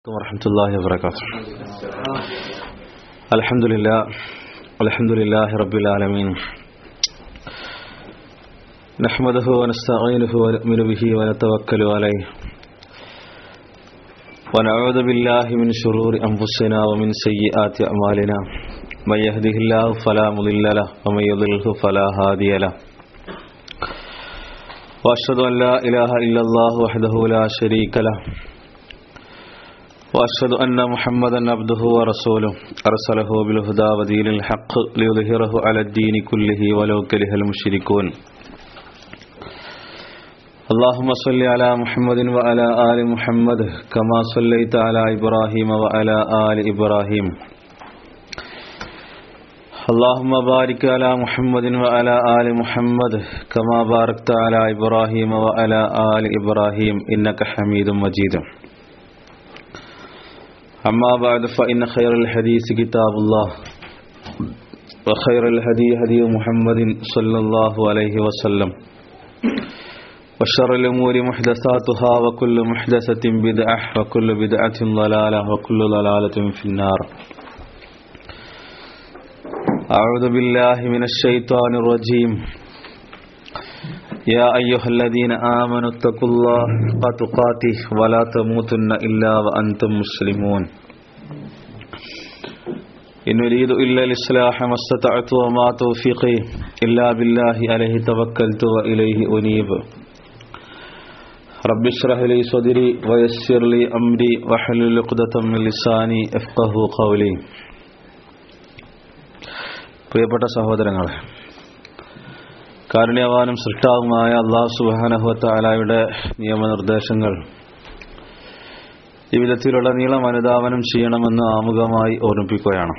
ورحمة الله وبركاته الحمد لله الحمد لله رب العالمين نحمده ونستعينه ونؤمن به ونتوكل عليه ونعوذ بالله من شرور أنفسنا ومن سيئات أعمالنا من يهده الله فلا مضل له ومن يضلله فلا هادي له وأشهد أن لا إله إلا الله وحده لا شريك له وأشهد أن محمدا عبده ورسوله أرسله بالهدى ودين الحق ليظهره على الدين كله ولو كره المشركون اللهم صل على محمد وعلى آل محمد كما صليت على إبراهيم وعلى آل إبراهيم اللهم بارك على محمد وعلى آل محمد كما باركت على إبراهيم وعلى آل إبراهيم إنك حميد مجيد أما بعد فإن خير الحديث كتاب الله وخير الهدي هدي محمد صلى الله عليه وسلم وشر الأمور محدثاتها وكل محدثة بدعة وكل بدعة ضلالة وكل ضلالة في النار أعوذ بالله من الشيطان الرجيم يا أيها الذين آمنوا اتقوا الله حق تقاته ولا تموتن إلا وأنتم مسلمون إن أريد إلا الإصلاح ما استطعت وما توفيقي إلا بالله عليه توكلت وإليه أنيب رب اشرح لي صدري ويسر لي أمري واحلل عقدة من لساني افقه قولي പ്രിയപ്പെട്ട സഹോദരങ്ങളെ കാരുണ്യവാനും സൃഷ്ടാവുമായ അള്ളാഹു സുബാനഹുത്താലായുടെ നിയമനിർദ്ദേശങ്ങൾ ഈ വിധത്തിലുള്ള നീളം അനുധാവനം ചെയ്യണമെന്ന് ആമുഖമായി ഓർമ്മിപ്പിക്കുകയാണ്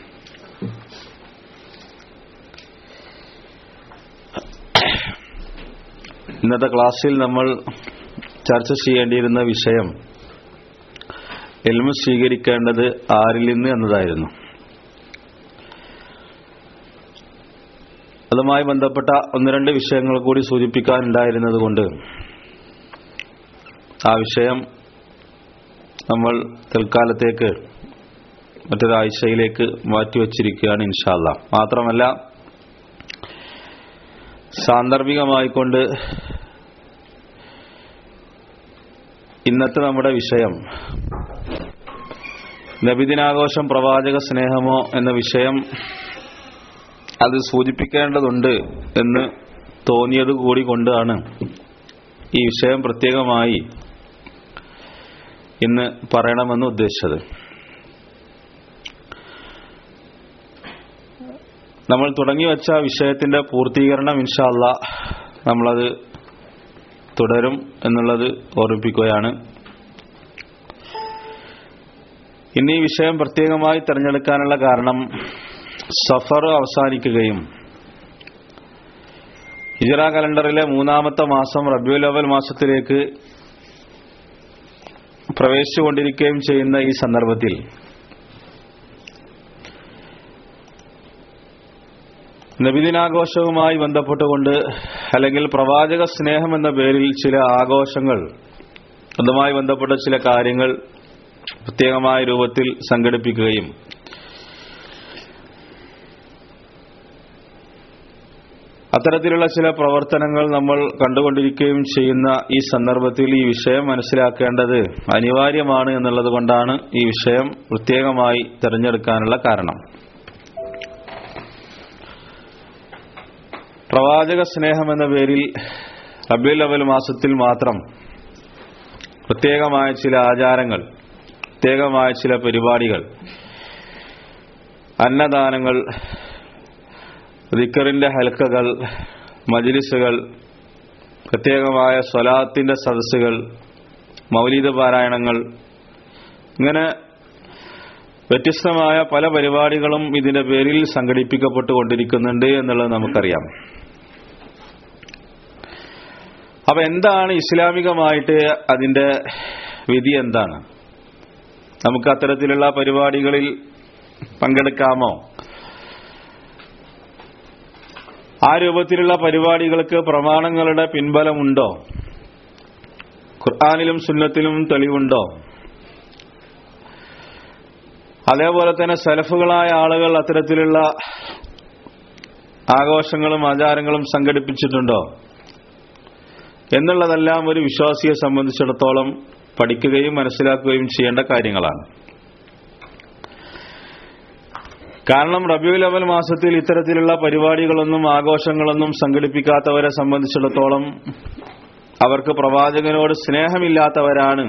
ഇന്നത്തെ ക്ലാസ്സിൽ നമ്മൾ ചർച്ച ചെയ്യേണ്ടിയിരുന്ന വിഷയം എൽമു സ്വീകരിക്കേണ്ടത് ആരിൽ നിന്ന് എന്നതായിരുന്നു അതുമായി ബന്ധപ്പെട്ട ഒന്ന് രണ്ട് വിഷയങ്ങൾ കൂടി സൂചിപ്പിക്കാനുണ്ടായിരുന്നത് കൊണ്ട് ആ വിഷയം നമ്മൾ തൽക്കാലത്തേക്ക് മറ്റൊരാഴ്ചയിലേക്ക് മാറ്റിവെച്ചിരിക്കുകയാണ് ഇൻഷാല്ല മാത്രമല്ല സാന്ദർഭികമായിക്കൊണ്ട് ഇന്നത്തെ നമ്മുടെ വിഷയം നബിദിനാഘോഷം പ്രവാചക സ്നേഹമോ എന്ന വിഷയം അത് സൂചിപ്പിക്കേണ്ടതുണ്ട് എന്ന് തോന്നിയത് കൂടി കൊണ്ടാണ് ഈ വിഷയം പ്രത്യേകമായി ഇന്ന് പറയണമെന്ന് ഉദ്ദേശിച്ചത് നമ്മൾ തുടങ്ങി വെച്ച വിഷയത്തിന്റെ പൂർത്തീകരണം ഇൻഷാല്ല നമ്മളത് തുടരും എന്നുള്ളത് ഓർമ്മിപ്പിക്കുകയാണ് ഇന്ന് ഈ വിഷയം പ്രത്യേകമായി തിരഞ്ഞെടുക്കാനുള്ള കാരണം സഫർ അവസാനിക്കുകയും ഹിജറ കലണ്ടറിലെ മൂന്നാമത്തെ മാസം റബ്യുൽ അവൽ മാസത്തിലേക്ക് പ്രവേശിച്ചുകൊണ്ടിരിക്കുകയും ചെയ്യുന്ന ഈ സന്ദർഭത്തിൽ നബിദിനാഘോഷവുമായി ബന്ധപ്പെട്ടുകൊണ്ട് അല്ലെങ്കിൽ പ്രവാചക സ്നേഹം എന്ന പേരിൽ ചില ആഘോഷങ്ങൾ അതുമായി ബന്ധപ്പെട്ട ചില കാര്യങ്ങൾ പ്രത്യേകമായ രൂപത്തിൽ സംഘടിപ്പിക്കുകയും അത്തരത്തിലുള്ള ചില പ്രവർത്തനങ്ങൾ നമ്മൾ കണ്ടുകൊണ്ടിരിക്കുകയും ചെയ്യുന്ന ഈ സന്ദർഭത്തിൽ ഈ വിഷയം മനസ്സിലാക്കേണ്ടത് അനിവാര്യമാണ് എന്നുള്ളത് കൊണ്ടാണ് ഈ വിഷയം പ്രത്യേകമായി തിരഞ്ഞെടുക്കാനുള്ള കാരണം പ്രവാചക സ്നേഹം എന്ന പേരിൽ റബീൽ അവൽ മാസത്തിൽ മാത്രം പ്രത്യേകമായ ചില ആചാരങ്ങൾ പ്രത്യേകമായ ചില പരിപാടികൾ അന്നദാനങ്ങൾ ദിക്കറിന്റെ ഹൽക്കകൾ മജിലിസുകൾ പ്രത്യേകമായ സ്വലാത്തിന്റെ സദസ്സുകൾ മൗലിക പാരായണങ്ങൾ ഇങ്ങനെ വ്യത്യസ്തമായ പല പരിപാടികളും ഇതിന്റെ പേരിൽ സംഘടിപ്പിക്കപ്പെട്ടുകൊണ്ടിരിക്കുന്നുണ്ട് എന്നുള്ളത് നമുക്കറിയാം അപ്പൊ എന്താണ് ഇസ്ലാമികമായിട്ട് അതിന്റെ വിധി എന്താണ് നമുക്ക് അത്തരത്തിലുള്ള പരിപാടികളിൽ പങ്കെടുക്കാമോ ആ രൂപത്തിലുള്ള പരിപാടികൾക്ക് പ്രമാണങ്ങളുടെ പിൻബലമുണ്ടോ ഖുർആാനിലും സുന്നത്തിലും തെളിവുണ്ടോ അതേപോലെ തന്നെ സലഫുകളായ ആളുകൾ അത്തരത്തിലുള്ള ആഘോഷങ്ങളും ആചാരങ്ങളും സംഘടിപ്പിച്ചിട്ടുണ്ടോ എന്നുള്ളതെല്ലാം ഒരു വിശ്വാസിയെ സംബന്ധിച്ചിടത്തോളം പഠിക്കുകയും മനസ്സിലാക്കുകയും ചെയ്യേണ്ട കാര്യങ്ങളാണ് കാരണം റബിയുൽ അവൽ മാസത്തിൽ ഇത്തരത്തിലുള്ള പരിപാടികളൊന്നും ആഘോഷങ്ങളൊന്നും സംഘടിപ്പിക്കാത്തവരെ സംബന്ധിച്ചിടത്തോളം അവർക്ക് പ്രവാചകനോട് സ്നേഹമില്ലാത്തവരാണ്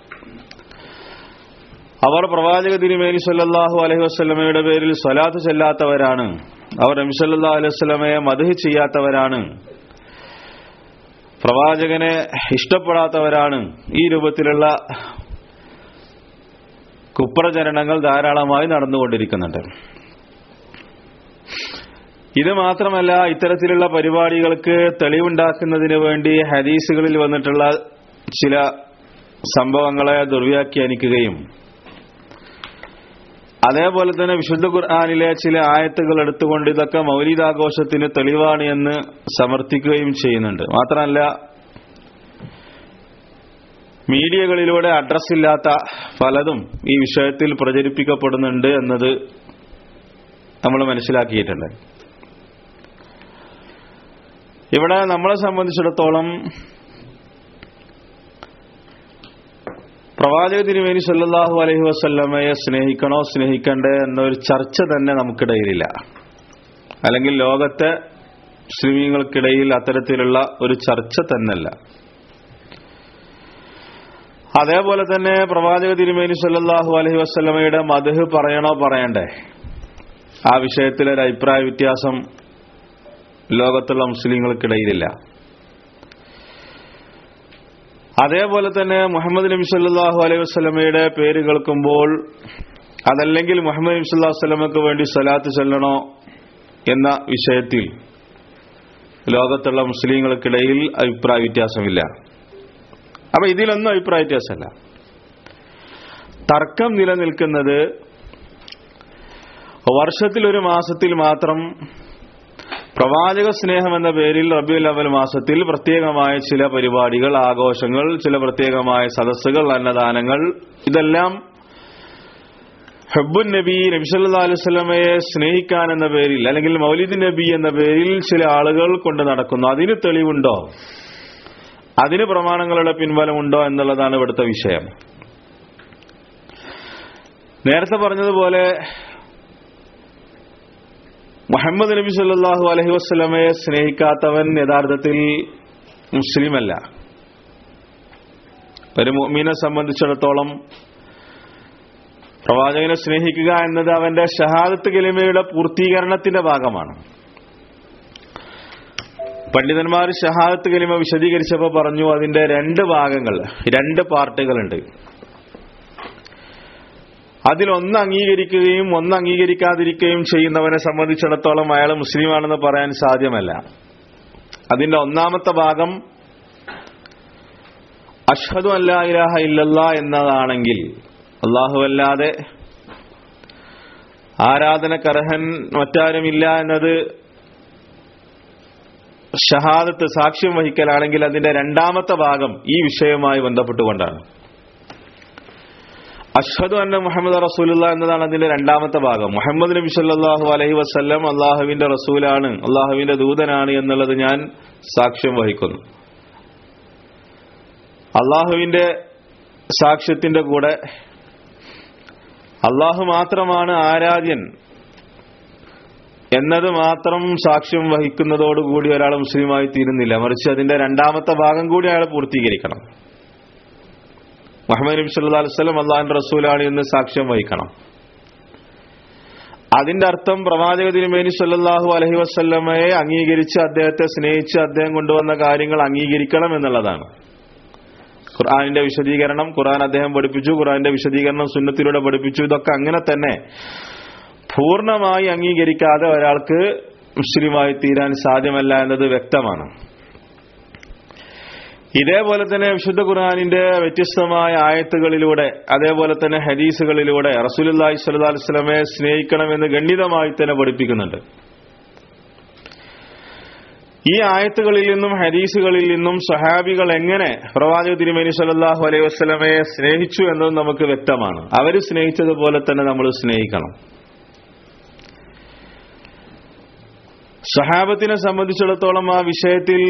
അവർ പ്രവാചക തിരുമേനി സല്ലാഹു അലഹി വസ്ലമയുടെ പേരിൽ സ്വലാത്ത് ചെല്ലാത്തവരാണ് അവർ നബിസല്ലാ അലൈഹി വസ്ലമയെ മധു ചെയ്യാത്തവരാണ് പ്രവാചകനെ ഇഷ്ടപ്പെടാത്തവരാണ് ഈ രൂപത്തിലുള്ള കുപ്രചരണങ്ങൾ ധാരാളമായി നടന്നുകൊണ്ടിരിക്കുന്നുണ്ട് ഇത് മാത്രമല്ല ഇത്തരത്തിലുള്ള പരിപാടികൾക്ക് തെളിവുണ്ടാക്കുന്നതിന് വേണ്ടി ഹദീസുകളിൽ വന്നിട്ടുള്ള ചില സംഭവങ്ങളെ ദുർവ്യാഖ്യാനിക്കുകയും അതേപോലെ തന്നെ വിശുദ്ധ ഖുർആാനിലെ ചില ആയത്തുകൾ എടുത്തുകൊണ്ട് ഇതൊക്കെ മൗലികാഘോഷത്തിന് തെളിവാണ് എന്ന് സമർത്ഥിക്കുകയും ചെയ്യുന്നുണ്ട് മാത്രമല്ല മീഡിയകളിലൂടെ അഡ്രസ് ഇല്ലാത്ത പലതും ഈ വിഷയത്തിൽ പ്രചരിപ്പിക്കപ്പെടുന്നുണ്ട് എന്നത് നമ്മൾ മനസ്സിലാക്കിയിട്ടുണ്ട് ഇവിടെ നമ്മളെ സംബന്ധിച്ചിടത്തോളം പ്രവാചക തിരുമേനി സല്ലാഹു അലഹി വസ്ല്ലമയെ സ്നേഹിക്കണോ സ്നേഹിക്കണ്ടേ എന്നൊരു ചർച്ച തന്നെ നമുക്കിടയിലില്ല അല്ലെങ്കിൽ ലോകത്തെ മുസ്ലിമീങ്ങൾക്കിടയിൽ അത്തരത്തിലുള്ള ഒരു ചർച്ച തന്നെയല്ല അതേപോലെ തന്നെ പ്രവാചക തിരുമേനി സല്ലാഹു അലഹി വസ്ലമയുടെ മധു പറയണോ പറയണ്ടേ ആ വിഷയത്തിൽ ഒരു അഭിപ്രായ വ്യത്യാസം ലോകത്തുള്ള മുസ്ലിങ്ങൾക്കിടയിലില്ല അതേപോലെ തന്നെ മുഹമ്മദ് നബി സല്ലാഹു അലൈഹി വസ്ലമയുടെ പേര് കേൾക്കുമ്പോൾ അതല്ലെങ്കിൽ മുഹമ്മദ് നബി സല്ലാഹു വസ്ലമക്ക് വേണ്ടി സലാത്ത് ചെല്ലണോ എന്ന വിഷയത്തിൽ ലോകത്തുള്ള മുസ്ലിങ്ങൾക്കിടയിൽ അഭിപ്രായ വ്യത്യാസമില്ല അപ്പൊ ഇതിലൊന്നും അഭിപ്രായ വ്യത്യാസമല്ല തർക്കം നിലനിൽക്കുന്നത് വർഷത്തിൽ ഒരു മാസത്തിൽ മാത്രം പ്രവാചക സ്നേഹം എന്ന പേരിൽ റബിയുൽ അവൽ മാസത്തിൽ പ്രത്യേകമായ ചില പരിപാടികൾ ആഘോഷങ്ങൾ ചില പ്രത്യേകമായ സദസ്സുകൾ അന്നദാനങ്ങൾ ഇതെല്ലാം ഹബ്ബുൻ നബി നബിസല്ലാ അലുവല്ലമയെ സ്നേഹിക്കാൻ എന്ന പേരിൽ അല്ലെങ്കിൽ മൗലിദ് നബി എന്ന പേരിൽ ചില ആളുകൾ കൊണ്ട് നടക്കുന്നു അതിന് തെളിവുണ്ടോ അതിന് പ്രമാണങ്ങളുടെ പിൻബലമുണ്ടോ എന്നുള്ളതാണ് ഇവിടുത്തെ വിഷയം നേരത്തെ പറഞ്ഞതുപോലെ മുഹമ്മദ് നബി സല്ലാഹു അലഹി വസ്ലമയെ സ്നേഹിക്കാത്തവൻ യഥാർത്ഥത്തിൽ മുസ്ലിമല്ല ഒരു മുഅ്മിനെ സംബന്ധിച്ചിടത്തോളം പ്രവാചകനെ സ്നേഹിക്കുക എന്നത് അവന്റെ ഷഹാദത്ത് കലിമയുടെ പൂർത്തീകരണത്തിന്റെ ഭാഗമാണ് പണ്ഡിതന്മാർ ഷഹാദത്ത് കലിമ വിശദീകരിച്ചപ്പോൾ പറഞ്ഞു അതിന്റെ രണ്ട് ഭാഗങ്ങൾ രണ്ട് പാർട്ടുകളുണ്ട് അതിലൊന്ന് അംഗീകരിക്കുകയും ഒന്ന് അംഗീകരിക്കാതിരിക്കുകയും ചെയ്യുന്നവനെ സംബന്ധിച്ചിടത്തോളം അയാൾ മുസ്ലിമാണെന്ന് പറയാൻ സാധ്യമല്ല അതിന്റെ ഒന്നാമത്തെ ഭാഗം അഷ്ഹദു അല്ലാ ഇലാഹ ഇല്ലല്ലാ എന്നതാണെങ്കിൽ അല്ലാഹുവല്ലാതെ ആരാധനക്കർഹൻ മറ്റാരുമില്ല എന്നത് ഷഹാദത്ത് സാക്ഷ്യം വഹിക്കലാണെങ്കിൽ അതിന്റെ രണ്ടാമത്തെ ഭാഗം ഈ വിഷയവുമായി ബന്ധപ്പെട്ടുകൊണ്ടാണ് അഷ്ഹദു അന്ന മുഹമ്മദ് റസൂലുള്ള എന്നതാണ് അതിന്റെ രണ്ടാമത്തെ ഭാഗം മുഹമ്മദ് നബി സല്ലാഹു അലഹി വസ്ല്ലം അള്ളാഹുവിന്റെ റസൂലാണ് അള്ളാഹുവിന്റെ ദൂതനാണ് എന്നുള്ളത് ഞാൻ സാക്ഷ്യം വഹിക്കുന്നു അള്ളാഹുവിന്റെ സാക്ഷ്യത്തിന്റെ കൂടെ അള്ളാഹു മാത്രമാണ് ആരാധ്യൻ എന്നത് മാത്രം സാക്ഷ്യം വഹിക്കുന്നതോടുകൂടി ഒരാൾ മുസ്ലിമായി തീരുന്നില്ല മറിച്ച് അതിന്റെ രണ്ടാമത്തെ ഭാഗം കൂടി അയാൾ പൂർത്തീകരിക്കണം മുഹമ്മദ് നബി സല്ലാ അലുവലം അള്ളാഹിന്റെ റസൂലാണ് എന്ന് സാക്ഷ്യം വഹിക്കണം അതിന്റെ അർത്ഥം പ്രവാചക തിരുമേനി സല്ലാഹു അലഹി വസ്ല്ലമയെ അംഗീകരിച്ച് അദ്ദേഹത്തെ സ്നേഹിച്ച് അദ്ദേഹം കൊണ്ടുവന്ന കാര്യങ്ങൾ അംഗീകരിക്കണം എന്നുള്ളതാണ് ഖുർആാനിന്റെ വിശദീകരണം ഖുർആൻ അദ്ദേഹം പഠിപ്പിച്ചു ഖുർആന്റെ വിശദീകരണം സുന്നത്തിലൂടെ പഠിപ്പിച്ചു ഇതൊക്കെ അങ്ങനെ തന്നെ പൂർണ്ണമായി അംഗീകരിക്കാതെ ഒരാൾക്ക് മുസ്ലിമായി തീരാൻ സാധ്യമല്ല എന്നത് വ്യക്തമാണ് ഇതേപോലെ തന്നെ വിശുദ്ധ ഖുർആാനിന്റെ വ്യത്യസ്തമായ ആയത്തുകളിലൂടെ അതേപോലെ തന്നെ ഹദീസുകളിലൂടെ റസൂലി സ്വല്ലാ വസ്ലമെ സ്നേഹിക്കണമെന്ന് ഗണ്ഡിതമായി തന്നെ പഠിപ്പിക്കുന്നുണ്ട് ഈ ആയത്തുകളിൽ നിന്നും ഹദീസുകളിൽ നിന്നും സഹാബികൾ എങ്ങനെ പ്രവാചക തിരുമേനി സല്ലല്ലാഹു അലൈഹി വസല്ലമയെ സ്നേഹിച്ചു എന്നത് നമുക്ക് വ്യക്തമാണ് അവർ സ്നേഹിച്ചതുപോലെ തന്നെ നമ്മൾ സ്നേഹിക്കണം സഹാബത്തിനെ സംബന്ധിച്ചിടത്തോളം ആ വിഷയത്തിൽ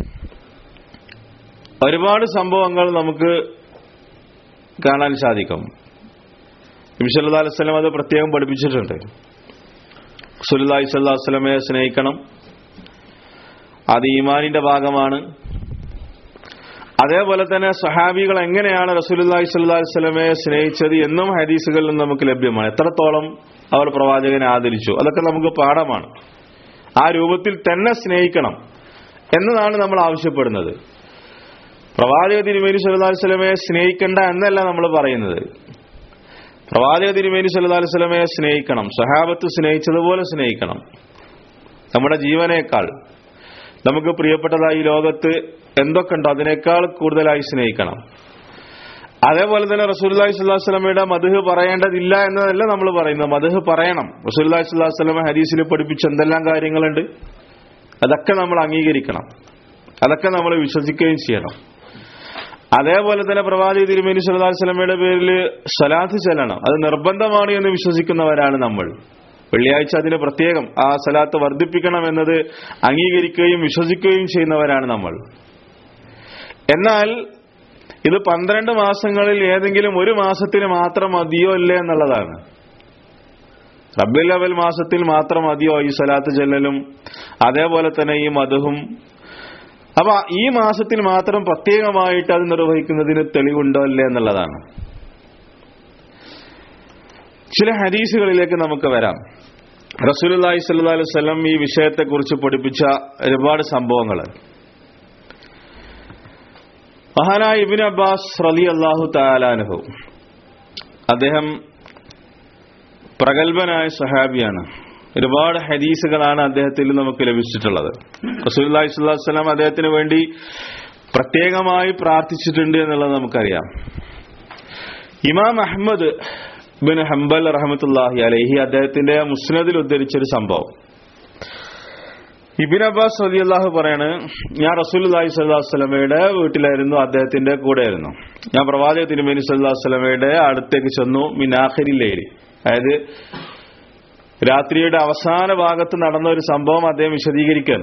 ഒരുപാട് സംഭവങ്ങൾ നമുക്ക് കാണാൻ സാധിക്കും നബിസല്ലാ അലൈവലം അത് പ്രത്യേകം പഠിപ്പിച്ചിട്ടുണ്ട് സുല്ലാഹി സ്വല്ലാ വസ്ലമയെ സ്നേഹിക്കണം അത് ഈമാനിന്റെ ഭാഗമാണ് അതേപോലെ തന്നെ സഹാബികൾ എങ്ങനെയാണ് റസൂലുല്ലാഹി സ്വല്ലല്ലാഹി വസല്ലമയെ സ്നേഹിച്ചത് എന്നും ഹദീസുകളിലും നമുക്ക് ലഭ്യമാണ് എത്രത്തോളം അവർ പ്രവാചകനെ ആദരിച്ചു അതൊക്കെ നമുക്ക് പാഠമാണ് ആ രൂപത്തിൽ തന്നെ സ്നേഹിക്കണം എന്നതാണ് നമ്മൾ ആവശ്യപ്പെടുന്നത് പ്രവാചക തിരുമേനി സല്ലല്ലാഹി വസല്ലമയെ സ്നേഹിക്കണ്ട എന്നല്ല നമ്മൾ പറയുന്നത് പ്രവാചക തിരുമേനി സല്ലല്ലാഹി വസല്ലമയെ സ്നേഹിക്കണം സഹാബത്ത് സ്നേഹിച്ചതുപോലെ സ്നേഹിക്കണം നമ്മുടെ ജീവനേക്കാൾ നമുക്ക് പ്രിയപ്പെട്ടതായി ഈ ലോകത്ത് എന്തൊക്കെ ഉണ്ടോ അതിനേക്കാൾ കൂടുതലായി സ്നേഹിക്കണം അതേപോലെ തന്നെ റസൂല്ലാഹി സ്വല്ലാഹു സ്വലമയുടെ മധുഹ് പറയേണ്ടതില്ല എന്നതല്ല നമ്മൾ പറയുന്നത് മധുഹ് പറയണം റസൂല്ലാഹി സ്വല്ലാഹു സ്വലമ ഹദീസിൽ പഠിപ്പിച്ച എന്തെല്ലാം കാര്യങ്ങളുണ്ട് അതൊക്കെ നമ്മൾ അംഗീകരിക്കണം അതൊക്കെ നമ്മൾ വിശ്വസിക്കുകയും ചെയ്യണം അതേപോലെ തന്നെ പ്രവാചക തിരുമേനി സല്ലല്ലാഹു അലൈഹി വസല്ലമയുടെ പേരിൽ സലാത്ത് ചെല്ലണം അത് നിർബന്ധമാണ് എന്ന് വിശ്വസിക്കുന്നവരാണ് നമ്മൾ വെള്ളിയാഴ്ച അതിന് പ്രത്യേകം ആ സലാത്ത് വർദ്ധിപ്പിക്കണം എന്നത് അംഗീകരിക്കുകയും വിശ്വസിക്കുകയും ചെയ്യുന്നവരാണ് നമ്മൾ എന്നാൽ ഇത് പന്ത്രണ്ട് മാസങ്ങളിൽ ഏതെങ്കിലും ഒരു മാസത്തിന് മാത്രം മതിയോ ഇല്ലേ എന്നുള്ളതാണ് റബ്ബിൽ അവൽ മാസത്തിൽ മാത്രം മതിയോ ഈ സലാത്ത് ചെല്ലലും അതേപോലെ തന്നെ ഈ മധുഹും അപ്പൊ ഈ മാസത്തിൽ മാത്രം പ്രത്യേകമായിട്ട് അത് നിർവഹിക്കുന്നതിന് തെളിവുണ്ടോ അല്ലേ എന്നുള്ളതാണ് ചില ഹദീസുകളിലേക്ക് നമുക്ക് വരാം റസൂലുല്ലാഹി സല്ലല്ലാഹു അലൈഹി വസല്ലം ഈ വിഷയത്തെക്കുറിച്ച് പഠിപ്പിച്ച ഒരുപാട് സംഭവങ്ങൾ മഹാനായ ഇബിൻ അബ്ബാസ് റലി അള്ളാഹു താലാനുഹു അദ്ദേഹം പ്രഗത്ഭനായ സഹാബിയാണ് ഒരുപാട് ഹദീസുകളാണ് അദ്ദേഹത്തിൽ നമുക്ക് ലഭിച്ചിട്ടുള്ളത് റസൂല്ലി സ്വല്ലാസ്ലാം അദ്ദേഹത്തിന് വേണ്ടി പ്രത്യേകമായി പ്രാർത്ഥിച്ചിട്ടുണ്ട് എന്നുള്ളത് നമുക്കറിയാം ഇമാം അഹമ്മദ് ബിൻ ഹംബൽ റഹമത്തുല്ലാഹി അലഹി അദ്ദേഹത്തിന്റെ മുസ്നദിൽ ഉദ്ധരിച്ചൊരു സംഭവം ഇബിൻ അബ്ബാസ് അലി അള്ളാഹു പറയാണ് ഞാൻ റസൂൽ അലൈഹി സ്വല്ലാഹു സ്വലമയുടെ വീട്ടിലായിരുന്നു അദ്ദേഹത്തിന്റെ കൂടെയായിരുന്നു ഞാൻ പ്രവാചക തിരുമേനി സ്വല്ലാഹു സ്വലമയുടെ അടുത്തേക്ക് ചെന്നു മിനാഖരിലേരി അതായത് രാത്രിയുടെ അവസാന ഭാഗത്ത് നടന്ന ഒരു സംഭവം അദ്ദേഹം വിശദീകരിക്കാണ്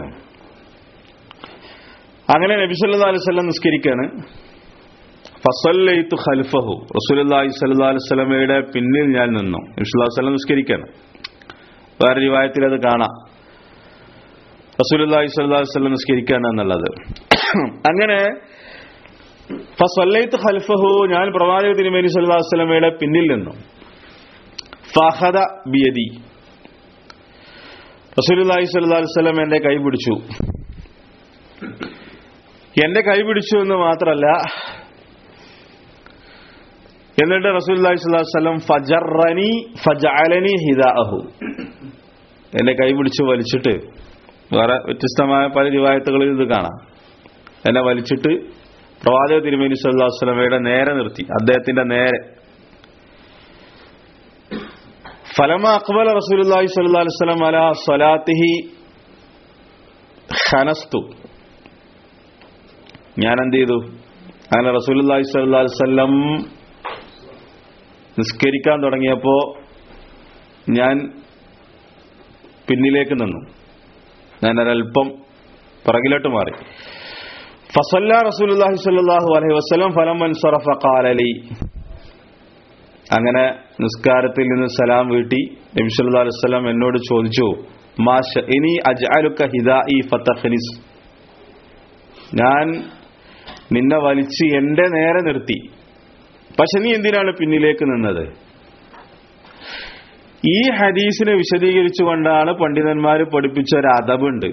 അങ്ങനെ നബി സല്ലാ അലൈവല്ലം നിസ്കരിക്കാണ് ഫസല്ലൈത്തു ഖൽഫഹു റസൂലുള്ളാഹി സ്വല്ലല്ലാഹു അലൈഹി വസല്ലമയുടെ പിന്നിൽ ഞാൻ നിന്നു നബി സല്ലല്ലാഹു അലൈഹി വസല്ലം നിസ്കരിക്കാണ് വേറെ റിവായത്തിൽ അത് കാണാം റസൂലുള്ളാഹി സ്വല്ലല്ലാഹു അലൈഹി വസല്ലം നിസ്കരിക്കാണ് എന്നുള്ളത് അങ്ങനെ ഫസല്ലൈത്തു ഖൽഫഹു ഞാൻ പ്രവാചക തിരുമേനി സല്ലല്ലാഹു അലൈഹി വസല്ലമയുടെ പിന്നിൽ നിന്നു ഫഹദ ബിയദി റസൂലുള്ളാഹി സ്വല്ലല്ലാഹു അലൈഹി വസല്ലം എന്റെ കൈ പിടിച്ചു എന്റെ കൈ പിടിച്ചു എന്ന് മാത്രമല്ല എന്നിട്ട് റസൂലുള്ളാഹി സ്വല്ലല്ലാഹു അലൈഹി വസല്ലം ഫജറനി ഫജഅലനി ഹിദാഅഹു എന്റെ കൈ പിടിച്ച് വലിച്ചിട്ട് വേറെ വ്യത്യസ്തമായ പല റിവായത്തുകളിൽ ഇത് കാണാം എന്നെ വലിച്ചിട്ട് പ്രവാചക തിരുമേനി സല്ലല്ലാഹു അലൈഹി വസല്ലമയുടെ നേരെ നിർത്തി അദ്ദേഹത്തിന്റെ നേരെ ഫലമ അക്ബല റസൂലുള്ളാഹി സ്വല്ലല്ലാഹു അലൈഹി വസല്ലം അലാ സ്വലാത്തിഹി ഖനസ്തു ഞാൻ എന്ത് ചെയ്തു അങ്ങനെ റസൂലുള്ളാഹി സ്വല്ലല്ലാഹു അലൈഹി വസല്ലം നിസ്കരിക്കാൻ തുടങ്ങിയപ്പോ ഞാൻ പിന്നിലേക്ക് നിന്നു ഞാൻ ഒരൽപ്പം പിറകിലോട്ട് മാറി ഫസല്ല റസൂലുള്ളാഹി സ്വല്ലല്ലാഹു അലൈഹി വസല്ലം ഫലം അൻസറഫ ഖാലലി അങ്ങനെ നിസ്കാരത്തിൽ നിന്ന് സലാം വീട്ടി നബി സല്ലല്ലാഹു അലൈഹി വസല്ലം എന്നോട് ചോദിച്ചു മാഷ ഇനി അജ്അലുക ഹിദാഇ ഫതഖ്നിസ് ഞാൻ നിന്നെ വലിച്ച് എന്റെ നേരെ നിർത്തി പക്ഷെ നീ എന്തിനാണ് പിന്നിലേക്ക് നിന്നത് ഈ ഹദീസിനെ വിശദീകരിച്ചുകൊണ്ടാണ് പണ്ഡിതന്മാർ പഠിപ്പിച്ച ഒരു അതബുണ്ട്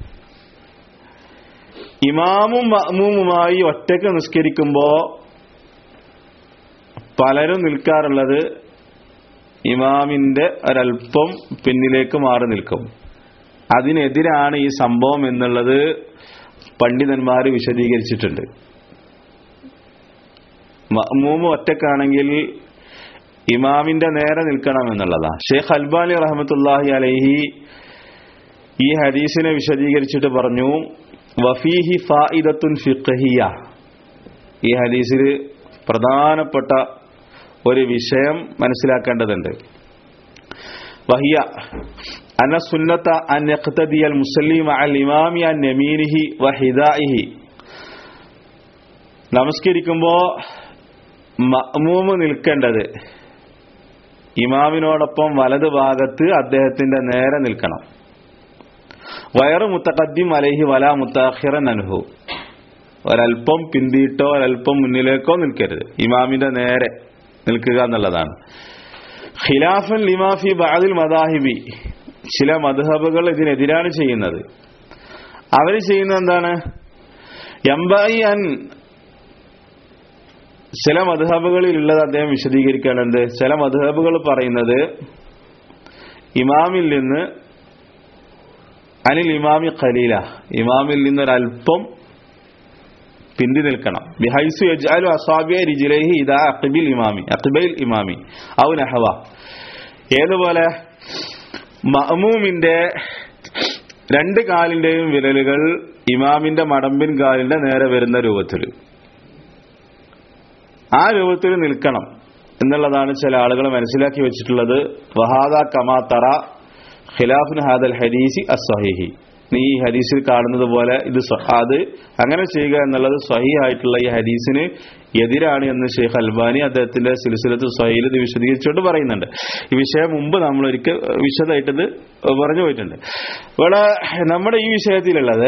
ഇമാമും മഅ്മൂമുമായി ഒറ്റയ്ക്ക് നിസ്കരിക്കുമ്പോ പലരും നിൽക്കാറുള്ളത് ഇമാമിന്റെ ഒരൽപ്പം പിന്നിലേക്ക് മാറി നിൽക്കും അതിനെതിരാണ് ഈ സംഭവം എന്നുള്ളത് പണ്ഡിതന്മാർ വിശദീകരിച്ചിട്ടുണ്ട് മഅ്മൂമ് ഒറ്റക്കാണെങ്കിൽ ഇമാമിന്റെ നേരെ നിൽക്കണം എന്നുള്ളതാണ് ഷെയ്ഖ് അൽബാനി റഹമത്തുല്ലാഹി അലൈഹി ഈ ഹദീസിനെ വിശദീകരിച്ചിട്ട് പറഞ്ഞു വഫീഹി ഫായിദത്തുൻ ഫിഖഹിയ ഈ ഹദീസിൽ പ്രധാനപ്പെട്ട ഒരു വിഷയം മനസ്സിലാക്കേണ്ടതുണ്ട് വഹിയ അന സുന്നത്ത അൻ യഖ്തദിയൽ മുസല്ലിം അൽ ഇമാമി അൻ യമീനിഹി വഹിദായിഹി നമസ്കരിക്കുമ്പോൾ മഅ്മൂമ് നിൽക്കേണ്ടത് ഇമാമിനോടൊപ്പം വലത് ഭാഗത്ത് അദ്ദേഹത്തിന്റെ നേരെ നിൽക്കണം വയറ് മുത്തഖദ്ദിം അലൈഹി വല മുത്താഖിറൻ അൻഹു ഒരൽപ്പം പിന്തിയിട്ടോ ഒരൽപ്പം മുന്നിലേക്കോ നിൽക്കരുത് ഇമാമിന്റെ നേരെ നിൽക്കുക എന്നുള്ളതാണ് ഖിലാഫൻ ലിമാഫി ബാദിൽ മദാഹിബി ചില മദ്ഹബുകൾ ഇതിനെതിരാണ് ചെയ്യുന്നത് അവർ ചെയ്യുന്നത് എന്താണ് എംബായി അൻ ചില മധുഹബുകളിൽ ഉള്ളത് അദ്ദേഹം വിശദീകരിക്കാനുണ്ട് ചില മധുഹബുകൾ പറയുന്നത് ഇമാമിൽ നിന്ന് അനിൽ ഇമാമി ഖലീല ഇമാമിൽ നിന്നൊരൽപ്പം പിന്തി നിൽക്കണം ബിഹൈസു യജ്അലു അസാബിയ റിജിലൈഹി ഇദാ അഖ്ബിൽ ഇമാമി അഖ്ബൈൽ ഇമാമി ഔ നഹവ ഏതുപോലെ മഅമൂമിന്റെ രണ്ട് കാലിന്റെയും വിരലുകൾ ഇമാമിന്റെ മടമ്പിൻ കാലിന്റെ നേരെ വരുന്ന രൂപത്തിൽ ആ രൂപത്തിൽ നിൽക്കണം എന്നുള്ളതാണ് ചില ആളുകൾ മനസ്സിലാക്കി വെച്ചിട്ടുള്ളത് വഹാദ കമാ തറ ഖിലാഫുൻ ഹാദൽ ഹദീസി അസ്വഹിഹി നീ ഈ ഹദീസിൽ കാണുന്നത് പോലെ ഇത് സ്വ- അത് അങ്ങനെ ചെയ്യുക എന്നുള്ളത് സ്വഹി ആയിട്ടുള്ള ഈ ഹദീസിന് എതിരാണ് എന്ന് ഷെയ്ഖ് അൽബാനി അദ്ദേഹത്തിന്റെ സിലിസിലത്ത് സ്വഹീൽ ഇത് വിശദീകരിച്ചുകൊണ്ട് പറയുന്നുണ്ട് ഈ വിഷയം മുമ്പ് നമ്മൾ ഒരിക്കൽ വിശദമായിട്ട് ഇത് പറഞ്ഞു പോയിട്ടുണ്ട് ഇവിടെ നമ്മുടെ ഈ വിഷയത്തിലുള്ളത്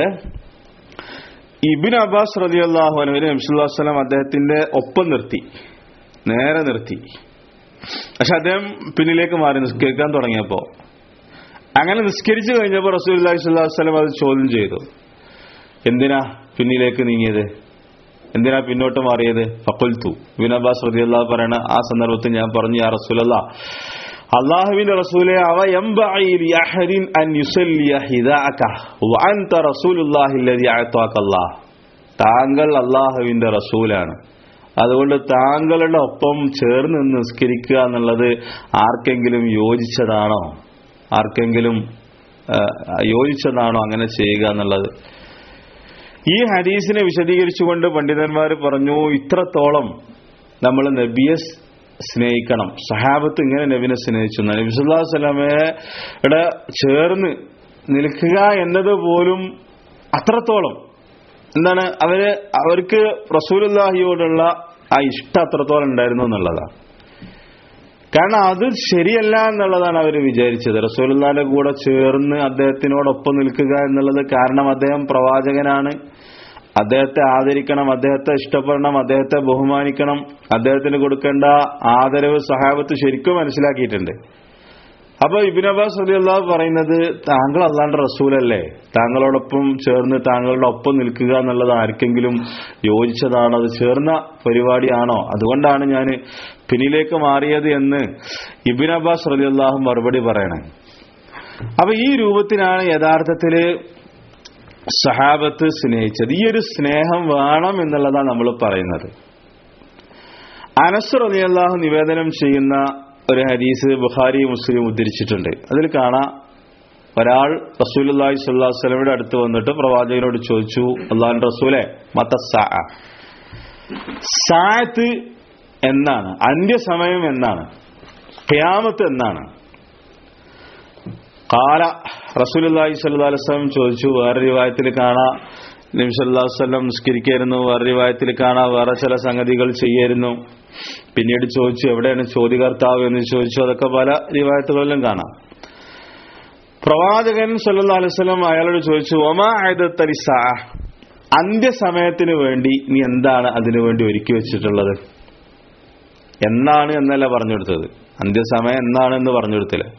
ഇബിൻ അബ്ബാസ് റതി അള്ളാഹു അനുവിന് നബ്സുല്ലാസ്ലാം അദ്ദേഹത്തിന്റെ ഒപ്പം നിർത്തി നേരെ നിർത്തി പക്ഷെ അദ്ദേഹം പിന്നിലേക്ക് മാറി നിസ്കരിക്കാൻ തുടങ്ങിയപ്പോ അങ്ങനെ നിസ്കരിച്ചു കഴിഞ്ഞപ്പോൾ റസൂൽ സ്വല്ലം അത് ചോദ്യം ചെയ്തു എന്തിനാ പിന്നിലേക്ക് നീങ്ങിയത് എന്തിനാ പിന്നോട്ട് മാറിയത് ഫക്കുൽത്തു ഇബിൻ അബ്ബാസ് റതി അള്ളാഹു പറയണ ആ സന്ദർഭത്തിൽ ഞാൻ പറഞ്ഞു യാ റസൂലല്ല അള്ളാഹുവിന്റെ റസൂലെ അവ യംബഈ ലിഅഹദിൻ അൻ യുസല്ലിയ ഹിദാഅക വഅൻത റസൂലുള്ളാഹി അല്ലദീ അഅതാക അല്ലാഹ് താങ്കൾ അള്ളാഹുവിന്റെ റസൂലാണ് അതുകൊണ്ട് താങ്കളുടെ ഒപ്പം ചേർന്ന് നിന്ന് നിസ്കരിക്കുക എന്നുള്ളത് ആർക്കെങ്കിലും യോജിച്ചതാണോ ആർക്കെങ്കിലും ആ, യോജിച്ചതാണോ അങ്ങനെ ചെയ്യുക എന്നുള്ളത് ഈ ഹദീസിനെ വിശദീകരിച്ചുകൊണ്ട് പണ്ഡിതന്മാർ പറഞ്ഞു ഇത്രത്തോളം നമ്മൾ നബിയെ സ് സ്നേഹിക്കണം സഹാബത്ത് ഇങ്ങനെ നബിനെ സ്നേഹിച്ചു നബി സല്ലല്ലാഹു അലൈഹി വസല്ലമയുടെ ചേർന്ന് നിൽക്കുക എന്നത് പോലും അത്രത്തോളം എന്താണ് അവര് അവർക്ക് റസൂലുള്ളാഹിയോടുള്ള ആ ഇഷ്ടം അത്രത്തോളം ഉണ്ടായിരുന്നു എന്നുള്ളതാണ് കാരണം അത് ശരിയല്ല എന്നുള്ളതാണ് അവർ വിചാരിച്ചത് റസൂലുള്ളാന്റെ കൂടെ ചേർന്ന് അദ്ദേഹത്തിനോടൊപ്പം നിൽക്കുക എന്നുള്ളത് കാരണം അദ്ദേഹം പ്രവാചകനാണ് അദ്ദേഹത്തെ ആദരിക്കണം അദ്ദേഹത്തെ ഇഷ്ടപ്പെടണം അദ്ദേഹത്തെ ബഹുമാനിക്കണം അദ്ദേഹത്തിന് കൊടുക്കേണ്ട ആദരവ് സഹാബത്ത് ശരിക്കും മനസ്സിലാക്കിയിട്ടുണ്ട് അപ്പൊ ഇബിൻ അബ്ബാസ് അലി അള്ളാഹ് പറയുന്നത് താങ്കൾ അള്ളാന്റെ റസൂലല്ലേ താങ്കളോടൊപ്പം ചേർന്ന് താങ്കളുടെ ഒപ്പം നിൽക്കുക എന്നുള്ളത് ആർക്കെങ്കിലും യോജിച്ചതാണോ അത് ചേർന്ന പരിപാടിയാണോ അതുകൊണ്ടാണ് ഞാൻ പിന്നിലേക്ക് മാറിയത് എന്ന് ഇബിൻ അബ്ബാസ് അലി അള്ളാഹു മറുപടി പറയണേ അപ്പൊ ഈ രൂപത്തിലാണ് യഥാർത്ഥത്തില് സഹാബത്ത് സ്നേഹിച്ചത് ഈ ഒരു സ്നേഹം വേണം എന്നുള്ളതാണ് നമ്മൾ പറയുന്നത് അനസ് അലി അള്ളാഹു നിവേദനം ചെയ്യുന്ന ഒരു ഹദീസ് ബുഖാരി മുസ്ലിം ഉദ്ധരിച്ചിട്ടുണ്ട് അതിൽ കാണാം ഒരാൾ റസൂലി സ്വല്ലാ വസ്ലമിയുടെ അടുത്ത് വന്നിട്ട് പ്രവാചകനോട് ചോദിച്ചു അള്ളാഹു റസൂലെ മത്ത സായത്ത് എന്നാണ് അന്ത്യസമയം എന്നാണ് ഖിയാമത്ത് എന്നാണ് കാല റസൂലി സല്ലു അലൈവലം ചോദിച്ചു വേറെ രൂപായത്തിൽ കാണാം നബി സല്ലല്ലാഹു അലൈഹി വസല്ലം നിസ്കരിക്കായിരുന്നു വേറെ രൂപായത്തിൽ കാണാം വേറെ ചില സംഗതികൾ ചെയ്യായിരുന്നു പിന്നീട് ചോദിച്ചു എവിടെയാണ് ചോദ്യകർത്താവ് എന്ന് ചോദിച്ചു അതൊക്കെ പല രൂപായത്തുകളിലും കാണാം പ്രവാചകൻ സല്ലല്ലാഹു അലൈഹി വസല്ലം അയാളോട് ചോദിച്ചു ഒമാ ആയതത്തരി സാ അന്ത്യസമയത്തിന് വേണ്ടി നീ എന്താണ് അതിനു വേണ്ടി ഒരുക്കി വെച്ചിട്ടുള്ളത് എന്നാണ് എന്നല്ല പറഞ്ഞു കൊടുത്തത് അന്ത്യസമയം എന്നാണ് എന്ന് പറഞ്ഞു കൊടുത്തില്ല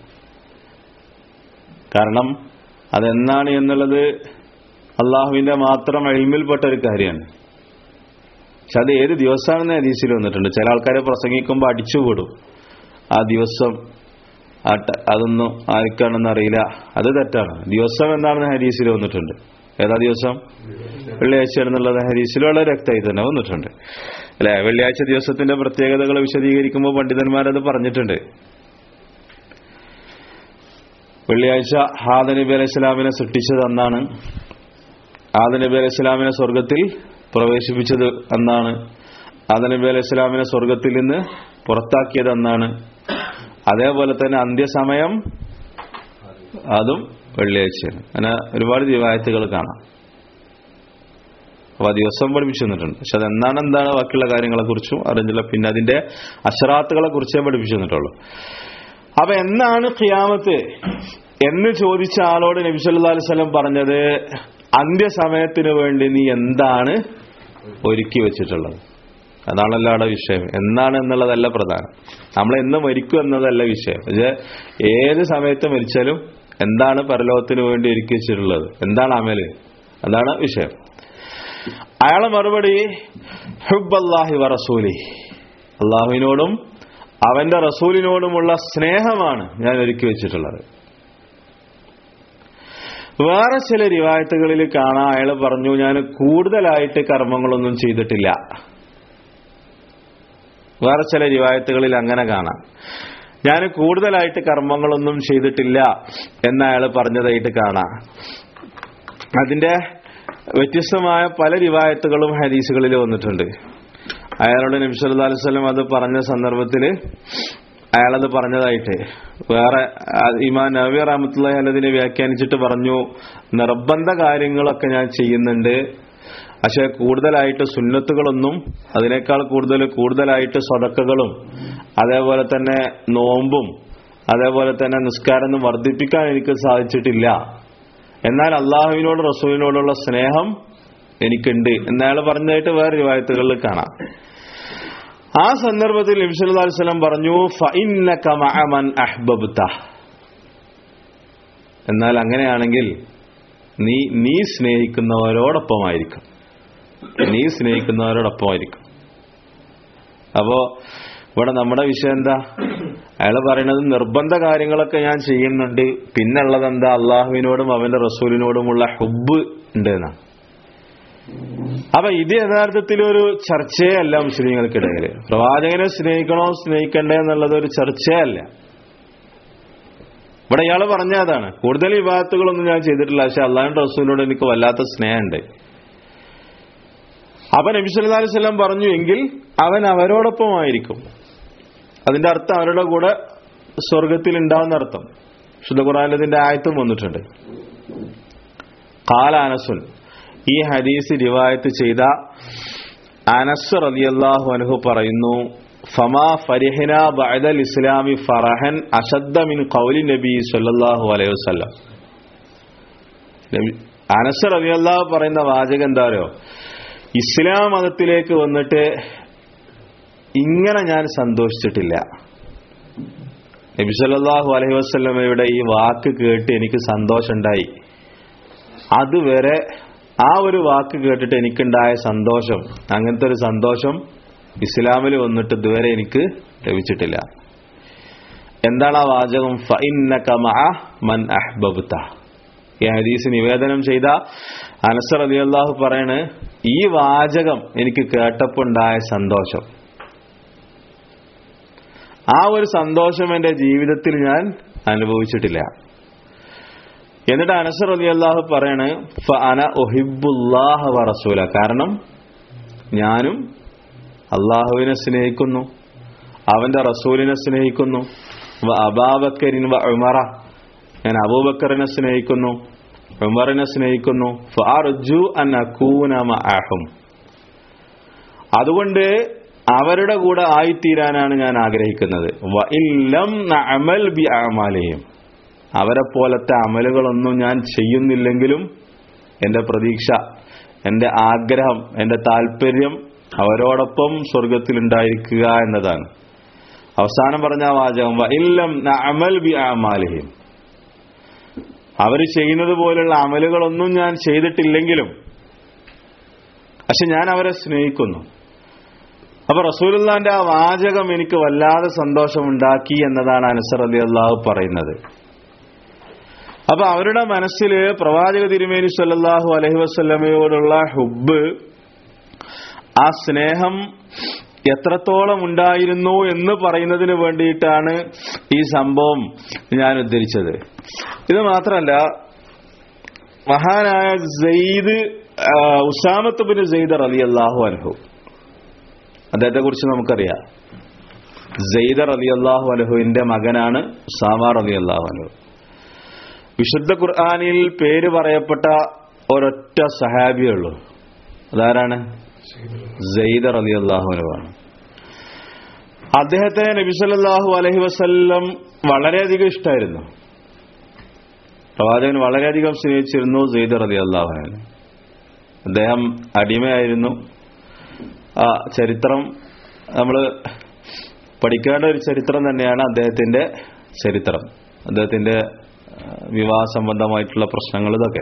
കാരണം അതെന്നാണ് എന്നുള്ളത് അള്ളാഹുവിന്റെ മാത്രം അഴിമിൽപ്പെട്ട ഒരു കാര്യമാണ് പക്ഷെ അത് ഏത് ദിവസമാണെന്ന് ഹദീസിൽ വന്നിട്ടുണ്ട് ചില ആൾക്കാരെ പ്രസംഗിക്കുമ്പോൾ അടിച്ചുകൂടും ആ ദിവസം ആ ട- അതൊന്നും ആർക്കാണെന്ന് അറിയില്ല അത് തെറ്റാണ് ദിവസം എന്താണെന്ന് ഹദീസിൽ വന്നിട്ടുണ്ട് ഏതാ ദിവസം വെള്ളിയാഴ്ച എന്നുള്ളത് ഹദീസിൽ വളരെ വ്യക്തമായി തന്നെ വന്നിട്ടുണ്ട് അല്ലെ വെള്ളിയാഴ്ച ദിവസത്തിന്റെ പ്രത്യേകതകൾ വിശദീകരിക്കുമ്പോൾ പണ്ഡിതന്മാരത് പറഞ്ഞിട്ടുണ്ട് വെള്ളിയാഴ്ച ഹാദ നബി അലൈഹി സ്വലാമിനെ സൃഷ്ടിച്ചത് എന്നാണ് ആദ നബി അലൈഹി സ്വലാമിനെ സ്വർഗത്തിൽ പ്രവേശിപ്പിച്ചത് എന്നാണ് ആദ നബി അലൈഹി സ്വലാമിനെ സ്വർഗത്തിൽ നിന്ന് പുറത്താക്കിയത് എന്നാണ് അതേപോലെ തന്നെ അന്ത്യസമയം അതും വെള്ളിയാഴ്ചയാണ് അങ്ങനെ ഒരുപാട് ദിവായത്തുകൾ കാണാം അപ്പൊ ആ ദിവസം പഠിപ്പിച്ചു തന്നിട്ടുണ്ട് പക്ഷെ അതെന്താണ് എന്താണ് ബാക്കിയുള്ള കാര്യങ്ങളെ കുറിച്ചും അറിഞ്ഞില്ല പിന്നെ അതിന്റെ അശ്രാത്തുകളെ കുറിച്ചേ പഠിപ്പിച്ചു തന്നിട്ടുള്ളൂ അപ്പൊ എന്നാണ് ഖിയാമത്ത് എന്ന് ചോദിച്ച ആളോട് നബി സല്ലല്ലാഹു അലൈഹി വസല്ലം പറഞ്ഞത് അന്ത്യസമയത്തിന് വേണ്ടി നീ എന്താണ് ഒരുക്കി വെച്ചിട്ടുള്ളത് അതാണല്ലോ അവിടെ വിഷയം എന്നാണ് എന്നുള്ളതല്ല പ്രധാനം നമ്മൾ എന്ന് മരിക്കും എന്നതല്ല വിഷയം പക്ഷേ ഏത് സമയത്ത് മരിച്ചാലും എന്താണ് പരലോകത്തിന് വേണ്ടി ഒരുക്കി വെച്ചിട്ടുള്ളത് എന്താണ് അമല് അതാണ് വിഷയം അയാളെ മറുപടി ഹുബ് വ റസൂലി അള്ളാഹുവിനോടും അവന്റെ റസൂലിനോടുമുള്ള സ്നേഹമാണ് ഞാൻ ഒരുക്കി വെച്ചിട്ടുള്ളത് വേറെ ചില റിവായത്തുകളിൽ കാണാൻ അയാൾ പറഞ്ഞു ഞാൻ കൂടുതലായിട്ട് കർമ്മങ്ങളൊന്നും ചെയ്തിട്ടില്ല വേറെ ചില റിവായത്തുകളിൽ അങ്ങനെ കാണാം ഞാൻ കൂടുതലായിട്ട് കർമ്മങ്ങളൊന്നും ചെയ്തിട്ടില്ല എന്ന് അയാൾ പറഞ്ഞതായിട്ട് കാണാം അതിന്റെ വ്യത്യസ്തമായ പല റിവായത്തുകളും ഹദീസുകളിൽ വന്നിട്ടുണ്ട് അയാളോട് നബി സല്ലല്ലാഹു അലൈഹി വസല്ലം അത് പറഞ്ഞ സന്ദർഭത്തിൽ അയാളത് പറഞ്ഞതായിട്ട് വേറെ ഇമാൻ നബി റഹ്മത്തുള്ളാഹി അലതിനെ വ്യാഖ്യാനിച്ചിട്ട് പറഞ്ഞു നിർബന്ധ കാര്യങ്ങളൊക്കെ ഞാൻ ചെയ്യുന്നുണ്ട് പക്ഷെ കൂടുതലായിട്ട് സുന്നത്തുകളൊന്നും അതിനേക്കാൾ കൂടുതൽ കൂടുതലായിട്ട് സ്വതക്കകളും അതേപോലെ തന്നെ നോമ്പും അതേപോലെ തന്നെ നിസ്കാരം വർദ്ധിപ്പിക്കാൻ എനിക്ക് സാധിച്ചിട്ടില്ല എന്നാൽ അള്ളാഹുവിനോട് റസൂലിനോടുള്ള സ്നേഹം എനിക്കുണ്ട് എന്നയാൾ പറഞ്ഞതായിട്ട് വേറെ രൂപായത്തുകളിൽ കാണാം ആ സന്ദർഭത്തിൽ നബിസ്വല്ലാസ്ലം പറഞ്ഞു ഫഇന്നക മഅ മൻ അഹ്ബബ്ത എന്നാൽ അങ്ങനെയാണെങ്കിൽ നീ നീ സ്നേഹിക്കുന്നവരോടൊപ്പമായിരിക്കും നീ സ്നേഹിക്കുന്നവരോടൊപ്പമായിരിക്കും അപ്പോ ഇവിടെ നമ്മുടെ വിഷയം എന്താ അയാൾ പറയുന്നത് നിർബന്ധ കാര്യങ്ങളൊക്കെ ഞാൻ ചെയ്യുന്നുണ്ട് പിന്നുള്ളത് എന്താ അള്ളാഹുവിനോടും അവന്റെ റസൂലിനോടുമുള്ള ഹുബ് ഉണ്ട് എന്നാ അപ്പൊ ഇത് യഥാർത്ഥത്തിൽ ഒരു ചർച്ചയല്ല മുസ്ലിങ്ങൾക്കിടയിൽ പ്രവാചകനെ സ്നേഹിക്കണോ സ്നേഹിക്കണ്ടേ എന്നുള്ളത് ഒരു ചർച്ചയല്ല ഇവിടെ ഇയാൾ പറഞ്ഞ അതാണ് കൂടുതൽ വിവാദത്തുകളൊന്നും ഞാൻ ചെയ്തിട്ടില്ല പക്ഷെ അള്ളാഹിന്റെ റസൂലിനോട് എനിക്ക് വല്ലാത്ത സ്നേഹമുണ്ട് അപ്പൊ നബി സല്ലല്ലാഹു അലൈഹി വസല്ലം പറഞ്ഞു എങ്കിൽ അവൻ അവരോടൊപ്പമായിരിക്കും അതിന്റെ അർത്ഥം അവരുടെ കൂടെ സ്വർഗത്തിൽ ഉണ്ടാവുന്ന അർത്ഥം ശുദ്ധ ഖുറാനിലതിന്റെ ആയത്തും വന്നിട്ടുണ്ട് കാല അനസുൻ ഈ ഹദീസ് റിവായത്ത് ചെയ്ത അനസ് റളിയല്ലാഹു അൻഹു പറയുന്നു ഫമാ ഫരിഹന ബഅദൽ ഇസ്ലാമി ഫറഹൻ അശദ്ദ മിൻ ഖൗലി നബി സല്ലല്ലാഹു അലൈഹി വസല്ലം അനസ് റളിയല്ലാഹു പറയുന്ന വാചകം എന്താ അറിയോ ഇസ്ലാം മതത്തിലേക്ക് വന്നിട്ട് ഇങ്ങനെ ഞാൻ സന്തോഷിച്ചിട്ടില്ല നബി സല്ലല്ലാഹു അലൈഹി വസല്ലമയുടെ ഈ വാക്ക് കേട്ട് എനിക്ക് സന്തോഷമുണ്ടായി അതുവരെ ആ ഒരു വാക്ക് കേട്ടിട്ട് എനിക്കുണ്ടായ സന്തോഷം അങ്ങനത്തെ ഒരു സന്തോഷം ഇസ്ലാമിൽ വന്നിട്ട് ഇതുവരെ എനിക്ക് ലഭിച്ചിട്ടില്ല എന്താണ് ആ വാചകം ഫഇന്നക മഅ മൻ അഹ്ബബ്ത ഈ ഹദീസ് നിവേദനം ചെയ്ത അനസർ റളിയല്ലാഹു പറയാണ് ഈ വാചകം എനിക്ക് കേട്ടപ്പോൾ ഉണ്ടായ സന്തോഷം ആ ഒരു സന്തോഷം എന്റെ ജീവിതത്തിൽ ഞാൻ അനുഭവിച്ചിട്ടില്ല എന്നിട്ട് അനസർ അലി അള്ളാഹു പറയാണ് അന ഒഹിബുല്ലാഹ വറസൂല കാരണം ഞാനും അള്ളാഹുവിനെ സ്നേഹിക്കുന്നു അവന്റെ റസൂലിനെ സ്നേഹിക്കുന്നു അബാബക്കരിൻ വ ഉമറ ഞാൻ അബൂബക്കറിനെ സ്നേഹിക്കുന്നു ഉമറിനെ സ്നേഹിക്കുന്നു ഫാർജു അൻ അക്കൂന മഅഹും അതുകൊണ്ട് അവരുടെ കൂടെ ആയിത്തീരാനാണ് ഞാൻ ആഗ്രഹിക്കുന്നത് വ ഇല്ലം നഅമൽ ബി അമാലിഹിം അവരെ പോലത്തെ അമലുകളൊന്നും ഞാൻ ചെയ്യുന്നില്ലെങ്കിലും എന്റെ പ്രതീക്ഷ എന്റെ ആഗ്രഹം എന്റെ താല്പര്യം അവരോടൊപ്പം സ്വർഗത്തിൽ ഉണ്ടായിരിക്കുക എന്നതാണ് അവസാനം പറഞ്ഞ ആ വാചകം വ ഇല്ലം നഅമൽ ബി അമാലിഹിം അവർ ചെയ്യുന്നത് പോലുള്ള അമലുകളൊന്നും ഞാൻ ചെയ്തിട്ടില്ലെങ്കിലും പക്ഷെ ഞാൻ അവരെ സ്നേഹിക്കുന്നു അപ്പൊ റസൂലുള്ളാന്റെ ആ വാചകം എനിക്ക് വല്ലാതെ സന്തോഷമുണ്ടാക്കി എന്നതാണ് അനസർ അലി അള്ളാഹു പറയുന്നത് അപ്പൊ അവരുടെ മനസ്സിൽ പ്രവാചക തിരുമേനി സല്ലല്ലാഹു അലൈഹി വസല്ലമയോടുള്ള ഹുബ് ആ സ്നേഹം എത്രത്തോളം ഉണ്ടായിരുന്നു എന്ന് പറയുന്നതിന് വേണ്ടിയിട്ടാണ് ഈ സംഭവം ഞാൻ ഉദ്ധരിച്ചത് ഇത് മാത്രമല്ല മഹാനായ സെയ്ദ് ഉസാമത്ത് ബിൻ സെയ്ദർ അലി അള്ളാഹു അനഹു അദ്ദേഹത്തെ കുറിച്ച് നമുക്കറിയാം സെയ്ദർ അലി അള്ളാഹു അലഹുവിന്റെ മകനാണ് ഉസാമ അലി അള്ളാഹു അലഹു വിശുദ്ധ ഖുർആാനിൽ പേര് പറയപ്പെട്ട ഒരൊറ്റ സഹാബിയേ ഉള്ളൂ അതാരാണ് സെയ്ദർ അലി അള്ളാഹു അലഹുവാണ് അദ്ദേഹത്തെ നബിസല്ലാഹു അലഹി വസ്ല്ലം വളരെയധികം ഇഷ്ടമായിരുന്നു പ്രവാചകൻ വളരെയധികം സ്നേഹിച്ചിരുന്നു സെയ്ദർ അലി അള്ളാഹുവിനെ അദ്ദേഹം അടിമയായിരുന്നു ആ ചരിത്രം നമ്മൾ പഠിക്കേണ്ട ഒരു ചരിത്രം തന്നെയാണ് അദ്ദേഹത്തിന്റെ ചരിത്രം അദ്ദേഹത്തിന്റെ വിവാഹ സംബന്ധമായിട്ടുള്ള പ്രശ്നങ്ങൾ ഇതൊക്കെ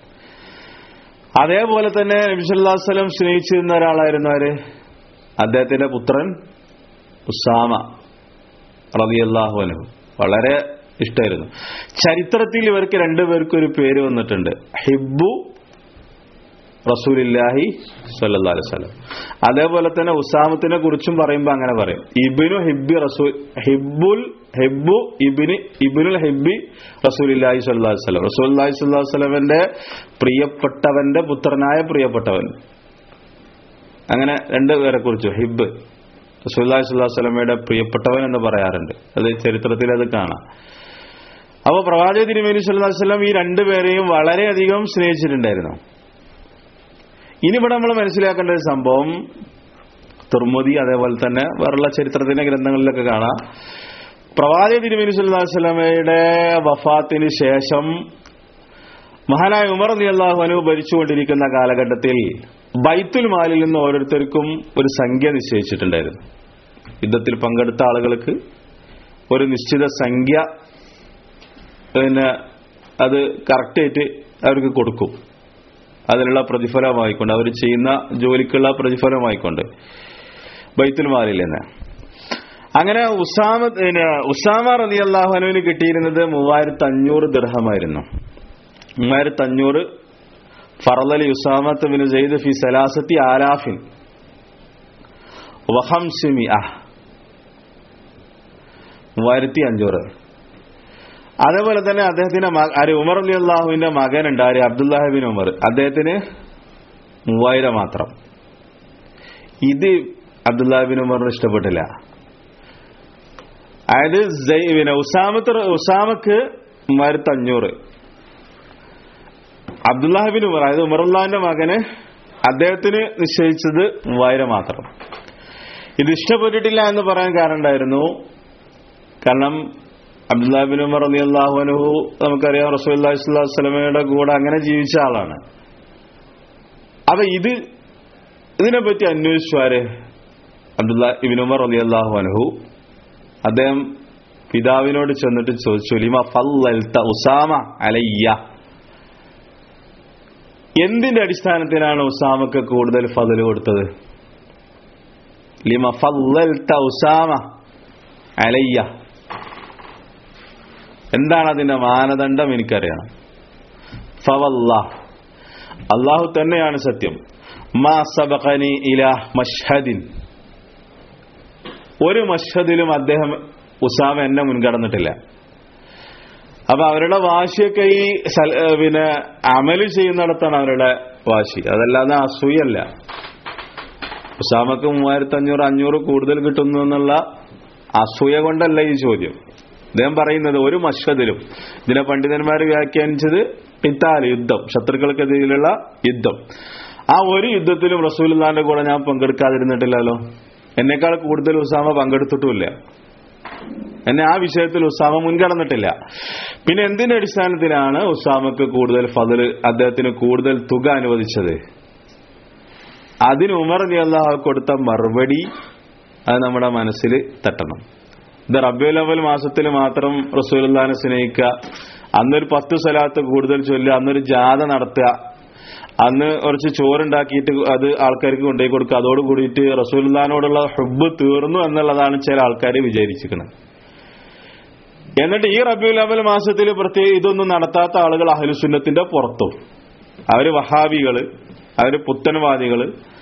അതേപോലെ തന്നെ നബിസ്വല്ലാസ്ലം സ്നേഹിച്ചിരുന്ന ഒരാളായിരുന്നു ആര് അദ്ദേഹത്തിന്റെ പുത്രൻ ഉസാമ റബിയല്ലാഹു അലഹു വളരെ ഇഷ്ടമായിരുന്നു ചരിത്രത്തിൽ ഇവർക്ക് രണ്ടുപേർക്കും ഒരു പേര് വന്നിട്ടുണ്ട് ഹിബു റസൂലില്ലാഹി സല്ലാ അലൈവലം അതേപോലെ തന്നെ ഉസാമത്തിനെ കുറിച്ചും പറയുമ്പോൾ അങ്ങനെ പറയും ഇബിനു ഹിബി റസൂൽ ഹിബുൽ ഹിബു ഇബിന് ഇബിനുൽ ഹിബി റസൂലില്ലാഹി സല്ലാ വസ്ലം റസൂല്ലാഹി സ്വല്ലാ വസ്ലമന്റെ പ്രിയപ്പെട്ടവന്റെ പുത്രനായ പ്രിയപ്പെട്ടവൻ അങ്ങനെ രണ്ടുപേരെ കുറിച്ചു ഹിബ് റസൂല്ലാഹി സ്വല്ലാ വസ്ലമയുടെ പ്രിയപ്പെട്ടവൻ എന്ന് പറയാറുണ്ട് അത് ചരിത്രത്തിൽ അത് കാണാം അപ്പോൾ പ്രവാചക തിരുമേനി സല്ലാ വസ്ലം ഈ രണ്ടുപേരെയും വളരെയധികം സ്നേഹിച്ചിട്ടുണ്ടായിരുന്നു ഇനി ഇവിടെ നമ്മൾ മനസ്സിലാക്കേണ്ട ഒരു സംഭവം തുർമുദി അതേപോലെ തന്നെ വേറുള്ള ചരിത്രത്തിന്റെ ഗ്രന്ഥങ്ങളിലൊക്കെ കാണാം പ്രവാചക തിരുമേനി സല്ലാ വസ്ലമയുടെ വഫാത്തിന് ശേഷം മഹാനായ ഉമർ അലി അള്ളാഹുനു ഭരിച്ചുകൊണ്ടിരിക്കുന്ന കാലഘട്ടത്തിൽ ബൈത്തുൽ മാലിൽ നിന്ന് ഓരോരുത്തർക്കും ഒരു സംഖ്യ നിശ്ചയിച്ചിട്ടുണ്ടായിരുന്നു യുദ്ധത്തിൽ പങ്കെടുത്ത ആളുകൾക്ക് ഒരു നിശ്ചിത സംഖ്യ പിന്നെ അത് കറക്റ്റായിട്ട് അവർക്ക് കൊടുക്കും അതിനുള്ള പ്രതിഫലമായിക്കൊണ്ട് അവർ ചെയ്യുന്ന ജോലിക്കുള്ള പ്രതിഫലമായിക്കൊണ്ട് ബൈത്തുൽ മാലിൽ നിന്ന് അങ്ങനെ ഉസാമ പിന്നെ ഉസാമ റതി അള്ളാഹുനുവിന് കിട്ടിയിരുന്നത് മൂവായിരത്തി അഞ്ഞൂറ് ദൃഹമായിരുന്നു മൂവായിരത്തി അഞ്ഞൂറ് ഫറലലി ഉസാമത്ത് ബിൻ സെയ്ദ് ഫി സലാസത്തി ആലാഫിൻ വഹംസിമി അഹ് മൂവായിരത്തി അഞ്ഞൂറ് അതേപോലെ തന്നെ അദ്ദേഹത്തിന്റെ ആര് ഉമർ അലി അള്ളാഹുവിന്റെ മകനുണ്ട് ആര് അബ്ദുല്ലാഹിബിൻ ഉമർ അദ്ദേഹത്തിന് മൂവായിരം മാത്രം ഇത് അബ്ദുല്ലാഹിബിൻ ഉമറിന് ഇഷ്ടപ്പെട്ടില്ല അതായത് പിന്നെ ഉസാമത്ത് ഉസാമക്ക് മൂവായിരത്തി അഞ്ഞൂറ് അബ്ദുല്ലാഹിബിൻ ഉമർ അതായത് ഉമറുല്ലാഹിന്റെ മകന് അദ്ദേഹത്തിന് നിശ്ചയിച്ചത് മൂവായിരം മാത്രം ഇത് ഇഷ്ടപ്പെട്ടിട്ടില്ല എന്ന് പറയാൻ കാരണം ഉണ്ടായിരുന്നു കാരണം അബ്ദുല്ലാബിൻ ഉമർ അലി അള്ളാഹു അനുഹു നമുക്കറിയാം റസൂല്ലാ സ്വലമയുടെ കൂടെ അങ്ങനെ ജീവിച്ച ആളാണ് അപ്പൊ ഇത് ഇതിനെപ്പറ്റി അന്വേഷിച്ചു ആര് അബ്ദുല്ലാ ഇബിൻ ഉമർ അലി അള്ളാഹു അനുഹു അദ്ദേഹം പിതാവിനോട് ചെന്നിട്ട് ചോദിച്ചു ലിമ ഫല്ലൽത ഉസാമ അലയ്യ എന്തിന്റെ അടിസ്ഥാനത്തിലാണ് ഉസാമക്ക് കൂടുതൽ ഫതൽ കൊടുത്തത് ലിമ ഫല്ലൽത ഉസാമ അലയ്യ എന്താണ് അതിന്റെ മാനദണ്ഡം എനിക്കറിയണം ഫവല്ല അള്ളാഹു തന്നെയാണ് സത്യം മാ സബഖനി ഇല മഷ്ഹദിൻ ഒരു മഷ്ഹദിലും അദ്ദേഹം ഉസാമ എന്നെ മുൻകടന്നിട്ടില്ല അപ്പൊ അവരുടെ വാശിയൊക്കെ ഈ പിന്നെ അമല് ചെയ്യുന്നിടത്താണ് അവരുടെ വാശി അതല്ലാതെ അസൂയല്ല ഉസാമക്ക് മൂവായിരത്തി അഞ്ഞൂറ് അഞ്ഞൂറ് കൂടുതൽ കിട്ടുന്നു എന്നുള്ള അസൂയ കൊണ്ടല്ല ഈ ചോദ്യം അദ്ദേഹം പറയുന്നത് ഒരു മഷദിലും ഇതിനെ പണ്ഡിതന്മാർ വ്യാഖ്യാനിച്ചത് പിത്താല് യുദ്ധം ശത്രുക്കൾക്കെതിരെയുള്ള യുദ്ധം ആ ഒരു യുദ്ധത്തിലും റസൂലുള്ളാന്റെ കൂടെ ഞാൻ പങ്കെടുക്കാതിരുന്നിട്ടില്ലല്ലോ എന്നേക്കാൾ കൂടുതൽ ഉസാമ പങ്കെടുത്തിട്ടുമില്ല എന്നെ ആ വിഷയത്തിൽ ഉസാമ മുൻകടന്നിട്ടില്ല പിന്നെ എന്തിന്റെ അടിസ്ഥാനത്തിലാണ് ഉസാമക്ക് കൂടുതൽ ഫതിൽ അദ്ദേഹത്തിന് കൂടുതൽ തുക അനുവദിച്ചത് അതിന് ഉമർ അള്ളാഹു കൊടുത്ത മറുപടി അത് നമ്മുടെ മനസ്സിൽ തട്ടണം ഇത് റബ്ബുൽ അവൽ മാസത്തിൽ മാത്രം റസൂലുള്ളാനെ സ്നേഹിക്കുക അന്നൊരു പത്ത് സ്ഥലത്ത് കൂടുതൽ ചൊല്ലുക അന്നൊരു ജാഥ നടത്തുക അന്ന് കുറച്ച് ചോറുണ്ടാക്കിയിട്ട് അത് ആൾക്കാർക്ക് കൊണ്ടുപോയി കൊടുക്കുക അതോട് കൂടിയിട്ട് റസൂലുള്ളാനോടുള്ള ഹുബ് തീർന്നു എന്നുള്ളതാണ് ചില ആൾക്കാർ വിചാരിച്ചിരിക്കുന്നത് എന്നിട്ട് ഈ റബ്യുൽ അവൽ മാസത്തിൽ പ്രത്യേക ഇതൊന്നും നടത്താത്ത ആളുകൾ അഹലുസുന്നത്തിന്റെ പുറത്തും അവര് വഹാബികള് അവര് പുത്തൻവാദികള്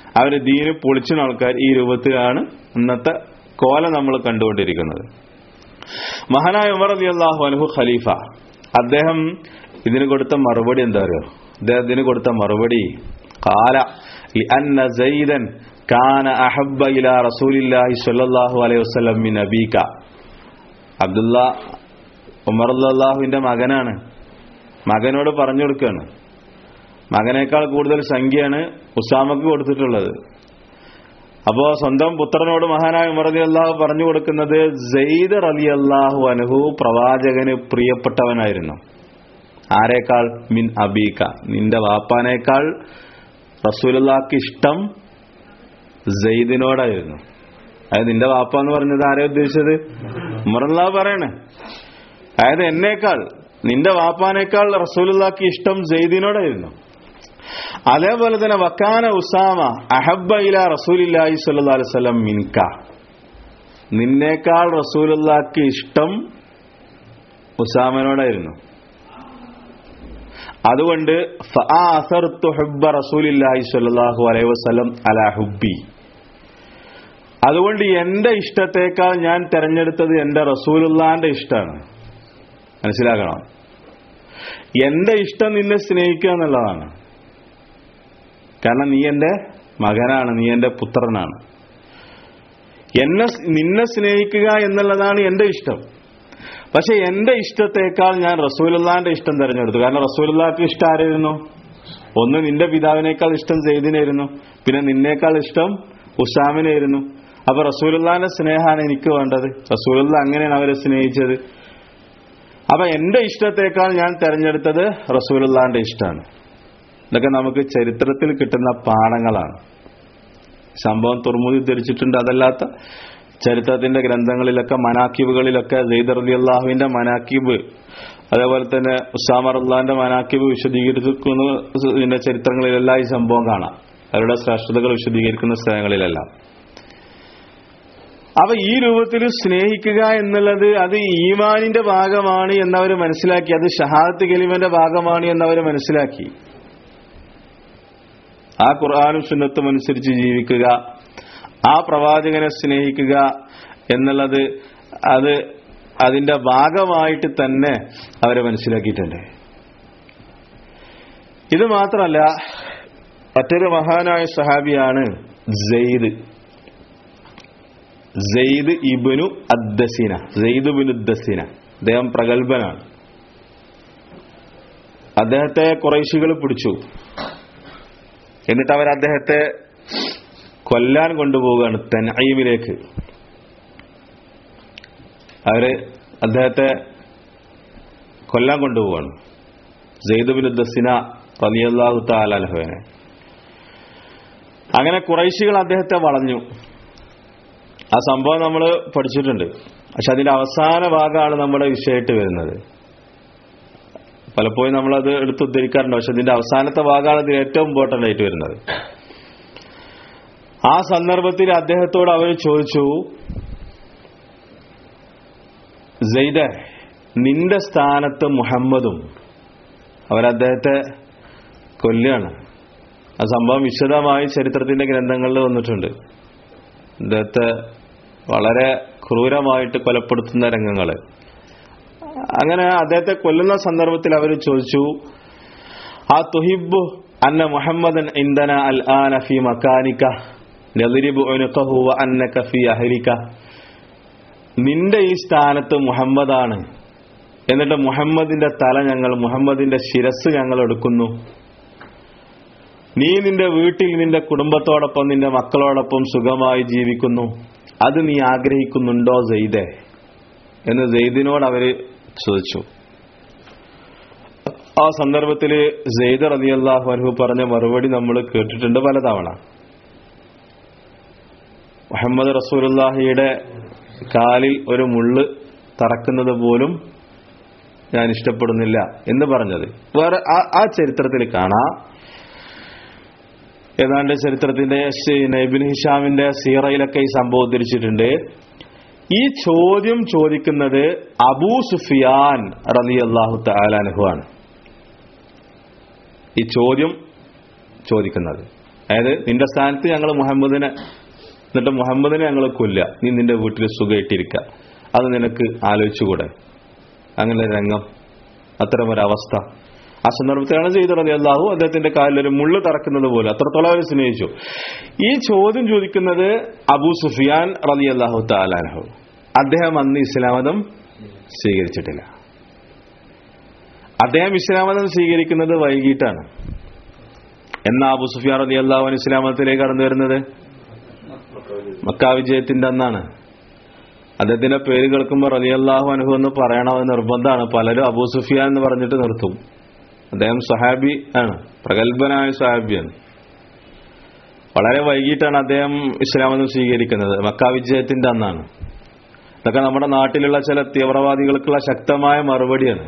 അവര് ദീന് പൊളിച്ചുന്ന ആൾക്കാർ ഈ രൂപത്തിലാണ് ഇന്നത്തെ കോല നമ്മൾ കണ്ടുകൊണ്ടിരിക്കുന്നത് മഹാനായ ഉമർ അലി അള്ളാഹു അനുഹു ഖലീഫ അദ്ദേഹം ഇതിന് കൊടുത്ത മറുപടി എന്താ അറിയോ അദ്ദേഹത്തിന് കൊടുത്ത മറുപടി കാല لأن زيدا كان أحب إلى رسول الله صلى الله عليه وسلم من أبيك അബ്ദുള്ള ഉമർ അള്ളാഹുവിന്റെ മകനാണ് മകനോട് പറഞ്ഞു കൊടുക്കുകയാണ് മകനേക്കാൾ കൂടുതൽ സംഖ്യയാണ് ഉസാമക്ക് കൊടുത്തിട്ടുള്ളത് അപ്പോ സ്വന്തം പുത്രനോട് മഹാനായ ഉമർ അലി അള്ളാഹു പറഞ്ഞു കൊടുക്കുന്നത് സെയ്ദർ അലി അള്ളാഹു അനുഹു പ്രവാചകന് പ്രിയപ്പെട്ടവനായിരുന്നു ആരേക്കാൾ മിൻ അബീക നിന്റെ വാപ്പാനേക്കാൾ റസൂലുള്ളാക്ക് ഇഷ്ടം സെയ്ദിനോടായിരുന്നു അതായത് നിന്റെ വാപ്പ എന്ന് പറഞ്ഞത് ആരെ ഉദ്ദേശിച്ചത് ഉമറുള്ള പറയണേ അതായത് എന്നേക്കാൾ നിന്റെ വാപ്പാനേക്കാൾ റസൂലുള്ളാക്ക് ഇഷ്ടം സെയ്ദിനോടായിരുന്നു അതേപോലെ തന്നെ വക്കാന ഉസാമ അഹബ്ബ ഇല റസൂലില്ലാഹി സ്വല്ലല്ലാഹു അലൈഹി വസല്ലം മിൻക നിന്നേക്കാൾ റസൂലുള്ളാക്ക് ഇഷ്ടം ഉസാമനോടായിരുന്നു അതുകൊണ്ട് ഫആസർതു ഹുബ്ബ റസൂലില്ലാഹി സ്വല്ലല്ലാഹു അലൈഹി വസല്ലം അലാ ഹുബ്ബി അതുകൊണ്ട് എന്റെ ഇഷ്ടത്തേക്കാൾ ഞാൻ തെരഞ്ഞെടുത്തത് എന്റെ റസൂലുള്ളാന്റെ ഇഷ്ടമാണ് മനസ്സിലാക്കണം എന്റെ ഇഷ്ടം നിന്നെ സ്നേഹിക്കുക എന്നുള്ളതാണ് കാരണം നീ എന്റെ മകനാണ് നീ എന്റെ പുത്രനാണ് എന്നെ നിന്നെ സ്നേഹിക്കുക എന്നുള്ളതാണ് എന്റെ ഇഷ്ടം പക്ഷെ എന്റെ ഇഷ്ടത്തേക്കാൾ ഞാൻ റസൂലുള്ളാന്റെ ഇഷ്ടം തെരഞ്ഞെടുത്തു കാരണം റസൂലുള്ളാക്ക് ഇഷ്ടം ആരായിരുന്നു ഒന്ന് നിന്റെ പിതാവിനേക്കാൾ ഇഷ്ടം സെയ്ദിനായിരുന്നു പിന്നെ നിന്നേക്കാൾ ഇഷ്ടം ഉസാമിനായിരുന്നു അപ്പൊ റസൂലുള്ളാന്റെ സ്നേഹമാണ് എനിക്ക് വേണ്ടത് റസൂലുള്ള അങ്ങനെയാണ് അവരെ സ്നേഹിച്ചത് അപ്പൊ എന്റെ ഇഷ്ടത്തേക്കാൾ ഞാൻ തെരഞ്ഞെടുത്തത് റസൂലുള്ളാന്റെ ഇഷ്ടമാണ് ഇതൊക്കെ നമുക്ക് ചരിത്രത്തിൽ കിട്ടുന്ന പാഠങ്ങളാണ് സംഭവം തുറമുതി ധരിച്ചിട്ടുണ്ട് അതല്ലാത്ത ചരിത്രത്തിന്റെ ഗ്രന്ഥങ്ങളിലൊക്കെ മനാക്കിബുകളിലൊക്കെ സെയ്ദ് അലി അള്ളാഹുവിന്റെ മനാക്കിബ് അതേപോലെ തന്നെ ഉസാമർ അള്ളാഹിന്റെ മനാക്കിബ് വിശദീകരിക്കുന്ന ചരിത്രങ്ങളിലെല്ലാം ഈ സംഭവം കാണാം അവരുടെ ശ്രേഷ്ഠതകൾ വിശദീകരിക്കുന്ന സ്ഥലങ്ങളിലെല്ലാം അപ്പൊ ഈ രൂപത്തിൽ സ്നേഹിക്കുക എന്നുള്ളത് അത് ഈമാനിന്റെ ഭാഗമാണ് എന്നവർ മനസ്സിലാക്കി അത് ഷഹാദത്ത് കലിമന്റെ ഭാഗമാണ് എന്നവർ മനസ്സിലാക്കി ആ ഖുർആാനും സുന്നത്തും അനുസരിച്ച് ജീവിക്കുക ആ പ്രവാചകനെ സ്നേഹിക്കുക എന്നുള്ളത് അത് അതിന്റെ ഭാഗമായിട്ട് തന്നെ അവരെ മനസ്സിലാക്കിയിട്ടുണ്ട് ഇത് മാത്രമല്ല മറ്റൊരു മഹാനായ സഹാബിയാണ് സെയ്ദ് സെയ്ദ് ഇബിനു അദ്ദസീന സെയ്ദ് ബിനു ദസീന അദ്ദേഹം പ്രഗത്ഭനാണ് അദ്ദേഹത്തെ കുറേശികൾ പിടിച്ചു എന്നിട്ട് അവർ അദ്ദേഹത്തെ കൊല്ലാൻ കൊണ്ടുപോവുകയാണ് തെനൈമിലേക്ക് അവര് അദ്ദേഹത്തെ കൊല്ലാൻ കൊണ്ടുപോവാണ് ജെയ്ദുബിൻ ദസിന റലിയല്ലാഹു താലഹുവിനെ അങ്ങനെ കുറൈശികൾ അദ്ദേഹത്തെ വളഞ്ഞു ആ സംഭവം നമ്മൾ പഠിച്ചിട്ടുണ്ട് പക്ഷെ അതിന്റെ അവസാന ഭാഗമാണ് നമ്മുടെ വിഷയമായിട്ട് വരുന്നത് പലപ്പോഴും നമ്മളത് എടുത്ത് ഉദ്ധരിക്കാറുണ്ട് പക്ഷെ ഇതിന്റെ അവസാനത്തെ ഭാഗമാണ് ഇതിൽ ഏറ്റവും ഇമ്പോർട്ടന്റ് ആയിട്ട് വരുന്നത് ആ സന്ദർഭത്തിൽ അദ്ദേഹത്തോട് അവർ ചോദിച്ചു സെയ്ദ നിന്റെ സ്ഥാനത്ത് മുഹമ്മദും അവരദ്ദേഹത്തെ കൊല്ലുകയാണ് ആ സംഭവം വിശദമായി ചരിത്രത്തിന്റെ ഗ്രന്ഥങ്ങളിൽ വന്നിട്ടുണ്ട് അദ്ദേഹത്തെ വളരെ ക്രൂരമായിട്ട് കൊലപ്പെടുത്തുന്ന രംഗങ്ങള് അങ്ങനെ അദ്ദേഹത്തെ കൊല്ലുന്ന സന്ദർഭത്തിൽ അവർ ചോദിച്ചു ആ തുഹിബു അന്ന മുഹമ്മദൻ ഇന്ധന അൽ ആന ഫി മക്കാനിക്ക നദിരിബു ഉനുഖഹു വ അന്നക ഫി അഹ്ലിക നിന്റെ ഈ സ്ഥാനത്ത് മുഹമ്മദാണ് എന്നിട്ട് മുഹമ്മദിന്റെ തല ഞങ്ങൾ മുഹമ്മദിന്റെ ശിരസ് ഞങ്ങൾ എടുക്കുന്നു നീ നിന്റെ വീട്ടിൽ നിന്റെ കുടുംബത്തോടൊപ്പം നിന്റെ മക്കളോടൊപ്പം സുഖമായി ജീവിക്കുന്നു അത് നീ ആഗ്രഹിക്കുന്നുണ്ടോ സെയ്ദെ എന്ന് സെയ്ദിനോട് അവര് ചോദിച്ചു ആ സന്ദർഭത്തിൽ സെയ്ദ് റതി അള്ളാഹു അൻഹു പറഞ്ഞ മറുപടി നമ്മൾ കേട്ടിട്ടുണ്ട് പലതവണ മുഹമ്മദ് റസൂലുല്ലാഹിയുടെ കാലിൽ ഒരു മുള്ള് തറക്കുന്നത് പോലും ഞാൻ ഇഷ്ടപ്പെടുന്നില്ല എന്ന് പറഞ്ഞത് വേറെ ആ- ആ ചരിത്രത്തിൽ കാണാം ഏതാണ്ട് ചരിത്രത്തിന്റെ നൈബിൻ ഹിഷാമിന്റെ സീറയിലൊക്കെ ഈ സംഭവം ഉദ്ധരിച്ചിട്ടുണ്ട് ഈ ചോദ്യം ചോദിക്കുന്നത് അബൂ സുഫിയാൻ റലി അള്ളാഹു താലാനുഹു ആണ് ഈ ചോദ്യം ചോദിക്കുന്നത് അതായത് നിന്റെ സ്ഥാനത്ത് ഞങ്ങൾ മുഹമ്മദിനെ എന്നിട്ട് മുഹമ്മദിനെ ഞങ്ങൾ കൊല്ല നീ നിന്റെ വീട്ടിൽ സുഖമായിട്ടിരിക്കുക അത് നിനക്ക് ആലോചിച്ചുകൂടെ അങ്ങനെ ഒരു രംഗം അത്തരമൊരവസ്ഥ ആ സന്ദർഭത്തിലാണ് ചെയ്തത് അള്ളാഹു അദ്ദേഹത്തിന്റെ കാലിൽ ഒരു മുള്ളു തറക്കുന്നത് പോലെ അത്രത്തോളം അവർ സ്നേഹിച്ചു ഈ ചോദ്യം ചോദിക്കുന്നത് അബൂ സുഫിയാൻ റലി അള്ളാഹു താലാനഹു അദ്ദേഹം അന്ന് ഇസ്ലാമതം സ്വീകരിച്ചിട്ടില്ല അദ്ദേഹം ഇസ്ലാമതം സ്വീകരിക്കുന്നത് വൈകിട്ടാണ് എന്നാ അബൂ സുഫിയാൻ റലി അള്ളാഹു ഇസ്ലാമത്തിലേക്ക് കടന്നു വരുന്നത് മക്കാ വിജയത്തിന്റെ അന്നാണ് അദ്ദേഹത്തിന്റെ പേര് കേൾക്കുമ്പോൾ റലിയല്ലാഹു അനുഹു എന്ന് പറയണമെന്ന് നിർബന്ധമാണ് പലരും അബൂ സുഫിയാൻ എന്ന് പറഞ്ഞിട്ട് നിർത്തും അദ്ദേഹം സഹാബി ആണ് പ്രഗത്ഭനായ സഹാബിയാണ് വളരെ വൈകിട്ടാണ് അദ്ദേഹം ഇസ്ലാമെന്ന് സ്വീകരിക്കുന്നത് മക്ക വിജയത്തിന്റെ അന്നാണ് ഇതൊക്കെ നമ്മുടെ നാട്ടിലുള്ള ചില തീവ്രവാദികൾക്കുള്ള ശക്തമായ മറുപടിയാണ്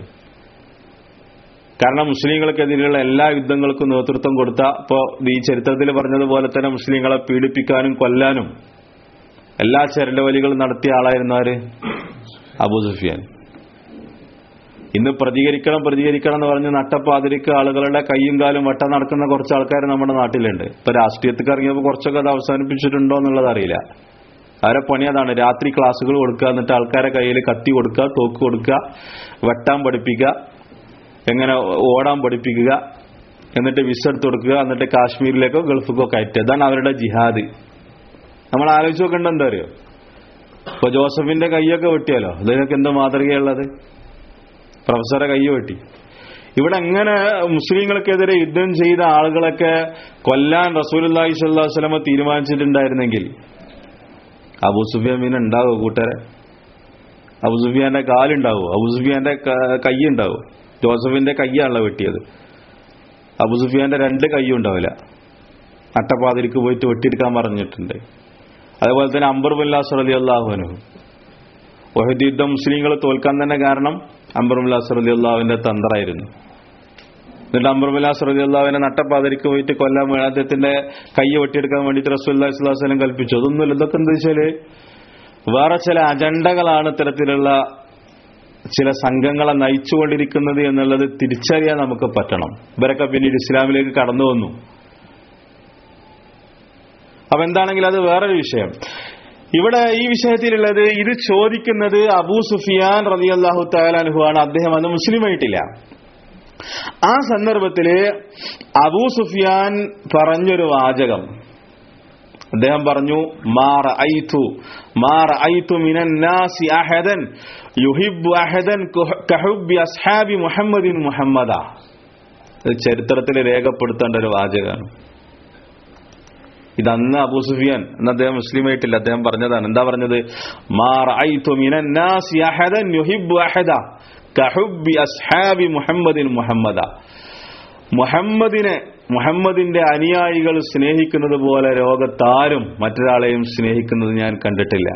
കാരണം മുസ്ലിങ്ങൾക്കെതിരെയുള്ള എല്ലാ യുദ്ധങ്ങൾക്കും നേതൃത്വം കൊടുത്ത ഇപ്പോ ഈ ചരിത്രത്തിൽ പറഞ്ഞതുപോലെ തന്നെ മുസ്ലിങ്ങളെ പീഡിപ്പിക്കാനും കൊല്ലാനും എല്ലാ ചരലവലികളും നടത്തിയ ആളായിരുന്നു ആര് അബൂ സുഫിയാൻ ഇന്ന് പ്രതികരിക്കണം പ്രതികരിക്കണം എന്ന് പറഞ്ഞ് നട്ടപ്പാതിരിക്ക് ആളുകളുടെ കൈയും കാലും വട്ടം നടക്കുന്ന കുറച്ച് ആൾക്കാർ നമ്മുടെ നാട്ടിലുണ്ട് ഇപ്പൊ രാഷ്ട്രീയത്തിൽ ഇറങ്ങിയപ്പോൾ കുറച്ചൊക്കെ അത് അവസാനിപ്പിച്ചിട്ടുണ്ടോ എന്നുള്ളത് അറിയില്ല അവരെ പണി അതാണ് രാത്രി ക്ലാസ്സുകൾ കൊടുക്കുക എന്നിട്ട് ആൾക്കാരെ കയ്യിൽ കത്തി കൊടുക്കുക തോക്ക് കൊടുക്കുക വെട്ടാൻ പഠിപ്പിക്കുക എങ്ങനെ ഓടാൻ പഠിപ്പിക്കുക എന്നിട്ട് വിസ എടുത്ത് കൊടുക്കുക എന്നിട്ട് കാശ്മീരിലേക്കോ ഗൾഫിലേക്കോ കയറ്റുക ഇതാണ് അവരുടെ ജിഹാദ് നമ്മൾ ആലോചിച്ച് നോക്കേണ്ട എന്താ അറിയോ ഇപ്പൊ ജോസഫിന്റെ കൈയൊക്കെ വെട്ടിയാലോ ഇതിനൊക്കെ എന്ത് മാതൃകയുള്ളത് പ്രൊഫസറെ കൈ വെട്ടി ഇവിടെ എങ്ങനെ മുസ്ലിങ്ങൾക്കെതിരെ യുദ്ധം ചെയ്ത ആളുകളൊക്കെ കൊല്ലാൻ റസൂലി സ്വല്ലാസ്ലമ തീരുമാനിച്ചിട്ടുണ്ടായിരുന്നെങ്കിൽ അബൂ സുഫിയാൻ പിന്നെ ഉണ്ടാവോ കൂട്ടരെ അബൂ സുഫിയാന്റെ കാലുണ്ടാവോ അബൂ സുഫിയാന്റെ കൈ ഉണ്ടാവോ ജോസഫിന്റെ കൈയാണല്ലോ വെട്ടിയത് അബൂ സുഫിയാന്റെ രണ്ട് കൈയും ഉണ്ടാവില്ല അട്ടപ്പാതിരിക്ക് പോയിട്ട് വെട്ടിയെടുക്കാൻ പറഞ്ഞിട്ടുണ്ട് അതുപോലെ തന്നെ അംബർ ബുല്ലാസ് റലി അള്ളാഹുനു വഹദ് യുദ്ധം മുസ്ലിങ്ങൾ തോൽക്കാൻ തന്നെ കാരണം അംബർ ബുല്ലാസ് റലി അള്ളാഹുവിന്റെ തന്ത്രമായിരുന്നു എന്നിട്ട് അംബർ ബുല്ലാസ് റലി അള്ളാഹുവിനെ നട്ടപ്പാതിരിക്ക് പോയിട്ട് കൊല്ലാൻ വേണ്ടി അദ്ദേഹത്തിന്റെ കൈ വെട്ടിയെടുക്കാൻ വേണ്ടിയിട്ട് റസൂല്ലാ സ്വലാസ്ലം കൽപ്പിച്ചു അതൊന്നുമില്ല ഇതൊക്കെ എന്താ വെച്ചാല് വേറെ ചില അജണ്ടകളാണ് ഇത്തരത്തിലുള്ള ചില സംഘങ്ങളെ നയിച്ചുകൊണ്ടിരിക്കുന്നത് എന്നുള്ളത് തിരിച്ചറിയാൻ നമുക്ക് പറ്റണം ഇവരൊക്കെ പിന്നീട് ഇസ്ലാമിലേക്ക് കടന്നു വന്നു അപ്പൊ എന്താണെങ്കിൽ അത് വേറൊരു വിഷയം ഇവിടെ ഈ വിഷയത്തിലുള്ളത് ഇത് ചോദിക്കുന്നത് അബൂ സുഫിയാൻ റതി അള്ളാഹു തലാൻഹു ആണ് അദ്ദേഹം അന്ന് മുസ്ലിം ആയിട്ടില്ല ആ സന്ദർഭത്തില് അബൂ സുഫിയാൻ പറഞ്ഞൊരു വാചകം അദ്ദേഹം പറഞ്ഞു മാറ ഐതു മാറ ഐതു മിനന്നാസി അഹദൻ യുഹിബ്ബു അഹദൻ കഹുബ്ബി അസ്ഹാബി മുഹമ്മദിൻ മുഹമ്മദ ഇത് ചരിത്രത്തിൽ രേഖപ്പെടുത്തേണ്ട ഒരു വാചകമാണ് ഇതന്ന് അബൂ സുഫിയാൻ എന്ന് അദ്ദേഹം മുസ്ലിം ആയിട്ടില്ല അദ്ദേഹം പറഞ്ഞതാണ് എന്താ പറഞ്ഞത് മാറ ഐതു മിനന്നാസി അഹദൻ യുഹിബ്ബു അഹദ കഹുബ്ബി അസ്ഹാബി മുഹമ്മദിൻ മുഹമ്മദ മുഹമ്മദിനെ മുഹമ്മദിന്റെ അനുയായികൾ സ്നേഹിക്കുന്നത് പോലെ ലോകത്താരും മറ്റൊരാളെയും സ്നേഹിക്കുന്നത് ഞാൻ കണ്ടിട്ടില്ല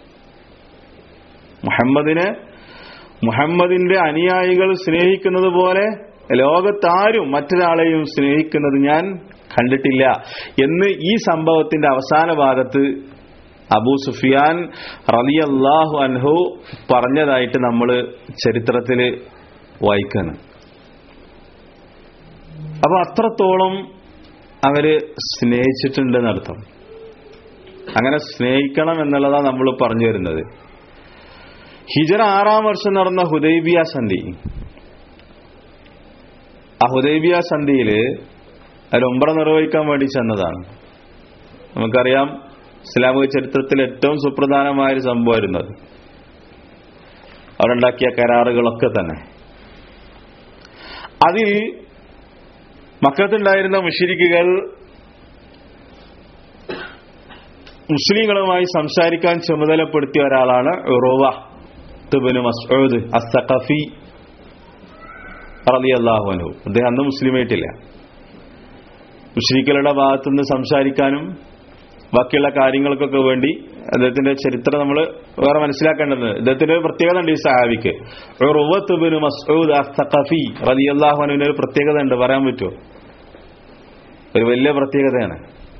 മുഹമ്മദിനെ മുഹമ്മദിന്റെ അനുയായികൾ സ്നേഹിക്കുന്നത് പോലെ ലോകത്താരും മറ്റൊരാളെയും സ്നേഹിക്കുന്നത് ഞാൻ കണ്ടിട്ടില്ല എന്ന് ഈ സംഭവത്തിന്റെ അവസാന ഭാഗത്ത് അബൂ സുഫിയാൻ റലിയല്ലാഹു അൻഹു പറഞ്ഞതായിട്ട് നമ്മൾ ചരിത്രത്തിൽ വായിക്കാണ് അപ്പൊ അത്രത്തോളം അവര് സ്നേഹിച്ചിട്ടുണ്ടെന്നർത്ഥം അങ്ങനെ സ്നേഹിക്കണം എന്നുള്ളതാണ് നമ്മൾ പറഞ്ഞു വരുന്നത് ഹിജറ ആറാം വർഷം നടന്ന ഹുദൈബിയ സന്ധി ആ ഹുദൈബിയ സന്ധിയില് അതിൽ ഒമ്പറ നിർവഹിക്കാൻ വേണ്ടി ചെന്നതാണ് നമുക്കറിയാം ഇസ്ലാമിക ചരിത്രത്തിൽ ഏറ്റവും സുപ്രധാനമായ ഒരു സംഭവമായിരുന്നു അത് അവരുണ്ടാക്കിയ കരാറുകളൊക്കെ തന്നെ അതിൽ മക്കത്തുണ്ടായിരുന്ന മുഷിരിക്കുകൾ മുസ്ലിങ്ങളുമായി സംസാരിക്കാൻ ചുമതലപ്പെടുത്തിയ ഒരാളാണ് ഉറുവ തുബിന് മസ്ഊദ് അസ്സഖഫി റളിയല്ലാഹു അൻഹു അദ്ദേഹം അന്ന് മുസ്ലിമായിട്ടില്ല മുസ്ലിക്കുകളുടെ ഭാഗത്തുനിന്ന് സംസാരിക്കാനും ബാക്കിയുള്ള കാര്യങ്ങൾക്കൊക്കെ വേണ്ടി അദ്ദേഹത്തിന്റെ ചരിത്രം നമ്മൾ വേറെ മനസ്സിലാക്കേണ്ടത് അദ്ദേഹത്തിന്റെ ഒരു പ്രത്യേകത ഉണ്ട് ഈ സഹാബിക്ക് ഉറുവത്തുബിന് മസ്ഊദ് അസ്സഖഫി റളിയല്ലാഹു അൻഹുവിന് ഒരു പ്രത്യേകത ഉണ്ട് പറയാൻ പറ്റുമോ ഒരു വലിയ പ്രത്യേകതയാണ്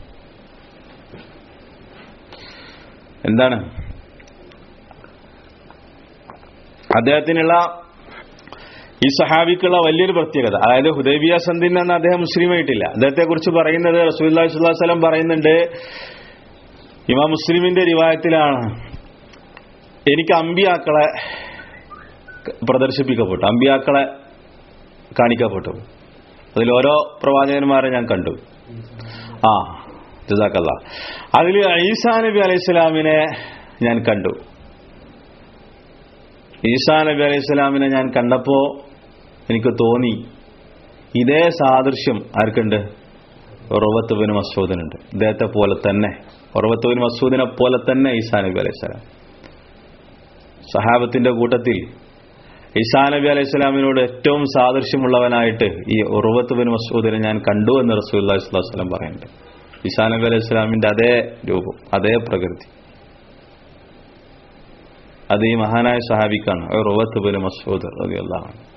എന്താണ് അദ്ദേഹത്തിനുള്ള ഈ സഹാബിക്കുള്ള വലിയൊരു പ്രത്യേകത അതായത് ഹുദൈബിയ സന്ധിൻ എന്ന് അദ്ദേഹം മുസ്ലിം ആയിട്ടില്ല അദ്ദേഹത്തെ കുറിച്ച് പറയുന്നത് റസൂൽ സ്വലം പറയുന്നുണ്ട് ഇമാം മുസ്ലിമിന്റെ റിവായത്തിലാണ് എനിക്ക് അമ്പിയാക്കളെ പ്രദർശിപ്പിക്കപ്പെട്ടു അമ്പിയാക്കളെ കാണിക്കപ്പെട്ടു അതിൽ ഓരോ പ്രവാചകന്മാരെ ഞാൻ കണ്ടു ആ ജസാക്കല്ല അതിൽ ഈസാ നബി അലൈഹി സ്വലാമിനെ ഞാൻ കണ്ടു ഈസാ നബി അലൈഹി സ്വലാമിനെ ഞാൻ കണ്ടപ്പോ എനിക്ക് തോന്നി ഇതേ സാദൃശ്യം ആർക്കുണ്ട് ഉറവത്ത് ബിൻ മസൂദിനുണ്ട് ഇദ്ദേഹത്തെ പോലെ തന്നെ ഉറവത്ത് ബിൻ മസൂദിനെ പോലെ തന്നെ ഈസാ നബി അലൈഹി സ്വലാം സഹാബത്തിന്റെ കൂട്ടത്തിൽ ഈസാ നബി അലൈഹി സ്വലാമിനോട് ഏറ്റവും സാദൃശ്യമുള്ളവനായിട്ട് ഈ ഉറവത്ത് ബിൻ മസൂദിനെ ഞാൻ കണ്ടു എന്ന് റസൂൽ വസ്ലം പറയുന്നുണ്ട് ഈസാ നബി അലൈഹി സ്വലാമിന്റെ അതേ രൂപം അതേ പ്രകൃതി അത് ഈ മഹാനായ സഹാബിക്കാണ് ഉറവത്ത് ബിൻ മസൂദ് റളിയല്ലാഹു അൻഹു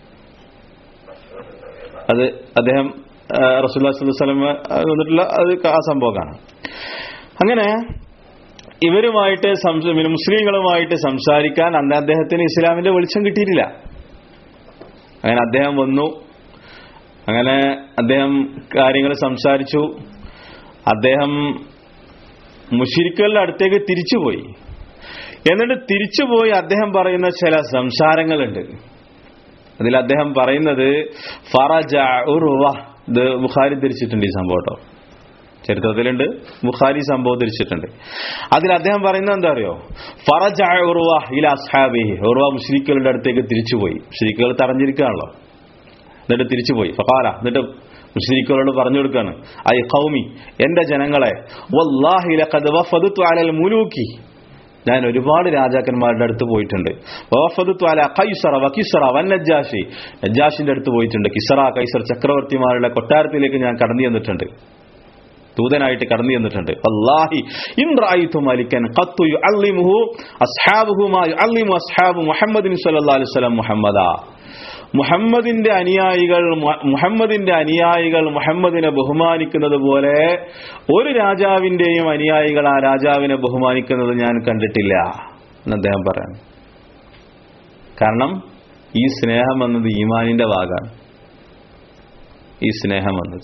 അത് അദ്ദേഹം റസൂല്ലാസ്ലം വന്നിട്ടുള്ള അത് ആ സംഭവമാണ് അങ്ങനെ ഇവരുമായിട്ട് മുസ്ലിങ്ങളുമായിട്ട് സംസാരിക്കാൻ അന്ന് അദ്ദേഹത്തിന് ഇസ്ലാമിന്റെ വെളിച്ചം കിട്ടിയിട്ടില്ല അങ്ങനെ അദ്ദേഹം വന്നു അങ്ങനെ അദ്ദേഹം കാര്യങ്ങൾ സംസാരിച്ചു അദ്ദേഹം മുഷിരിക്കളുടെ അടുത്തേക്ക് തിരിച്ചുപോയി എന്നിട്ട് തിരിച്ചുപോയി അദ്ദേഹം പറയുന്ന ചില സംസാരങ്ങളുണ്ട് അതിൽ അദ്ദേഹം പറയുന്നത് ഫറജ ഉറുവ ഇത് ബുഖാരി ധരിച്ചിട്ടുണ്ട് ഈ സംഭവം കേട്ടോ ചരിത്രത്തിലുണ്ട് ബുഖാരി സംഭവം ധരിച്ചിട്ടുണ്ട് അതിൽ അദ്ദേഹം പറയുന്നത് എന്താ അറിയോ ഫറജ ഉറുവ ഇല അസ്ഹാബി ഉറുവ മുഷ്രിക്കുകളുടെ അടുത്തേക്ക് തിരിച്ചുപോയി മുഷ്രിക്കുകൾ തടഞ്ഞിരിക്കുകയാണല്ലോ എന്നിട്ട് തിരിച്ചുപോയി ഫകാല എന്നിട്ട് മുഷ്രിക്കുകളോട് പറഞ്ഞു കൊടുക്കാണ് ഐ കൗമി എന്റെ ജനങ്ങളെ വല്ലാഹി ലഖദ് വഫദതു അലൽ മുലൂക്കി ഞാൻ ഒരുപാട് രാജാക്കന്മാരുടെ അടുത്ത് പോയിട്ടുണ്ട് കൈസറ വക്കിസറ വൻ നജാഷി നജാഷിന്റെ അടുത്ത് പോയിട്ടുണ്ട് കിസറ കൈസർ ചക്രവർത്തിമാരുടെ കൊട്ടാരത്തിലേക്ക് ഞാൻ കടന്നു ചെന്നിട്ടുണ്ട് ദൂതനായിട്ട് കടന്നു ചെന്നിട്ടുണ്ട് അല്ലാഹി ഇൻറായിത്തു മലിക്കൻ ഖത്തു യുഅല്ലിമുഹു അസ്ഹാബുഹു മാ യുഅല്ലിമു അസ്ഹാബു മുഹമ്മദിൻ സ്വല്ലല്ലാഹു അലൈഹി വസല്ലം മുഹമ്മദാ മുഹമ്മദിന്റെ അനുയായികൾ മുഹമ്മദിന്റെ അനുയായികൾ മുഹമ്മദിനെ ബഹുമാനിക്കുന്നത് പോലെ ഒരു രാജാവിന്റെയും അനുയായികൾ ആ രാജാവിനെ ബഹുമാനിക്കുന്നത് ഞാൻ കണ്ടിട്ടില്ല എന്ന് അദ്ദേഹം പറയാൻ കാരണം ഈ സ്നേഹം എന്നത് ഈമാനിന്റെ ഭാഗമാണ് ഈ സ്നേഹം എന്നത്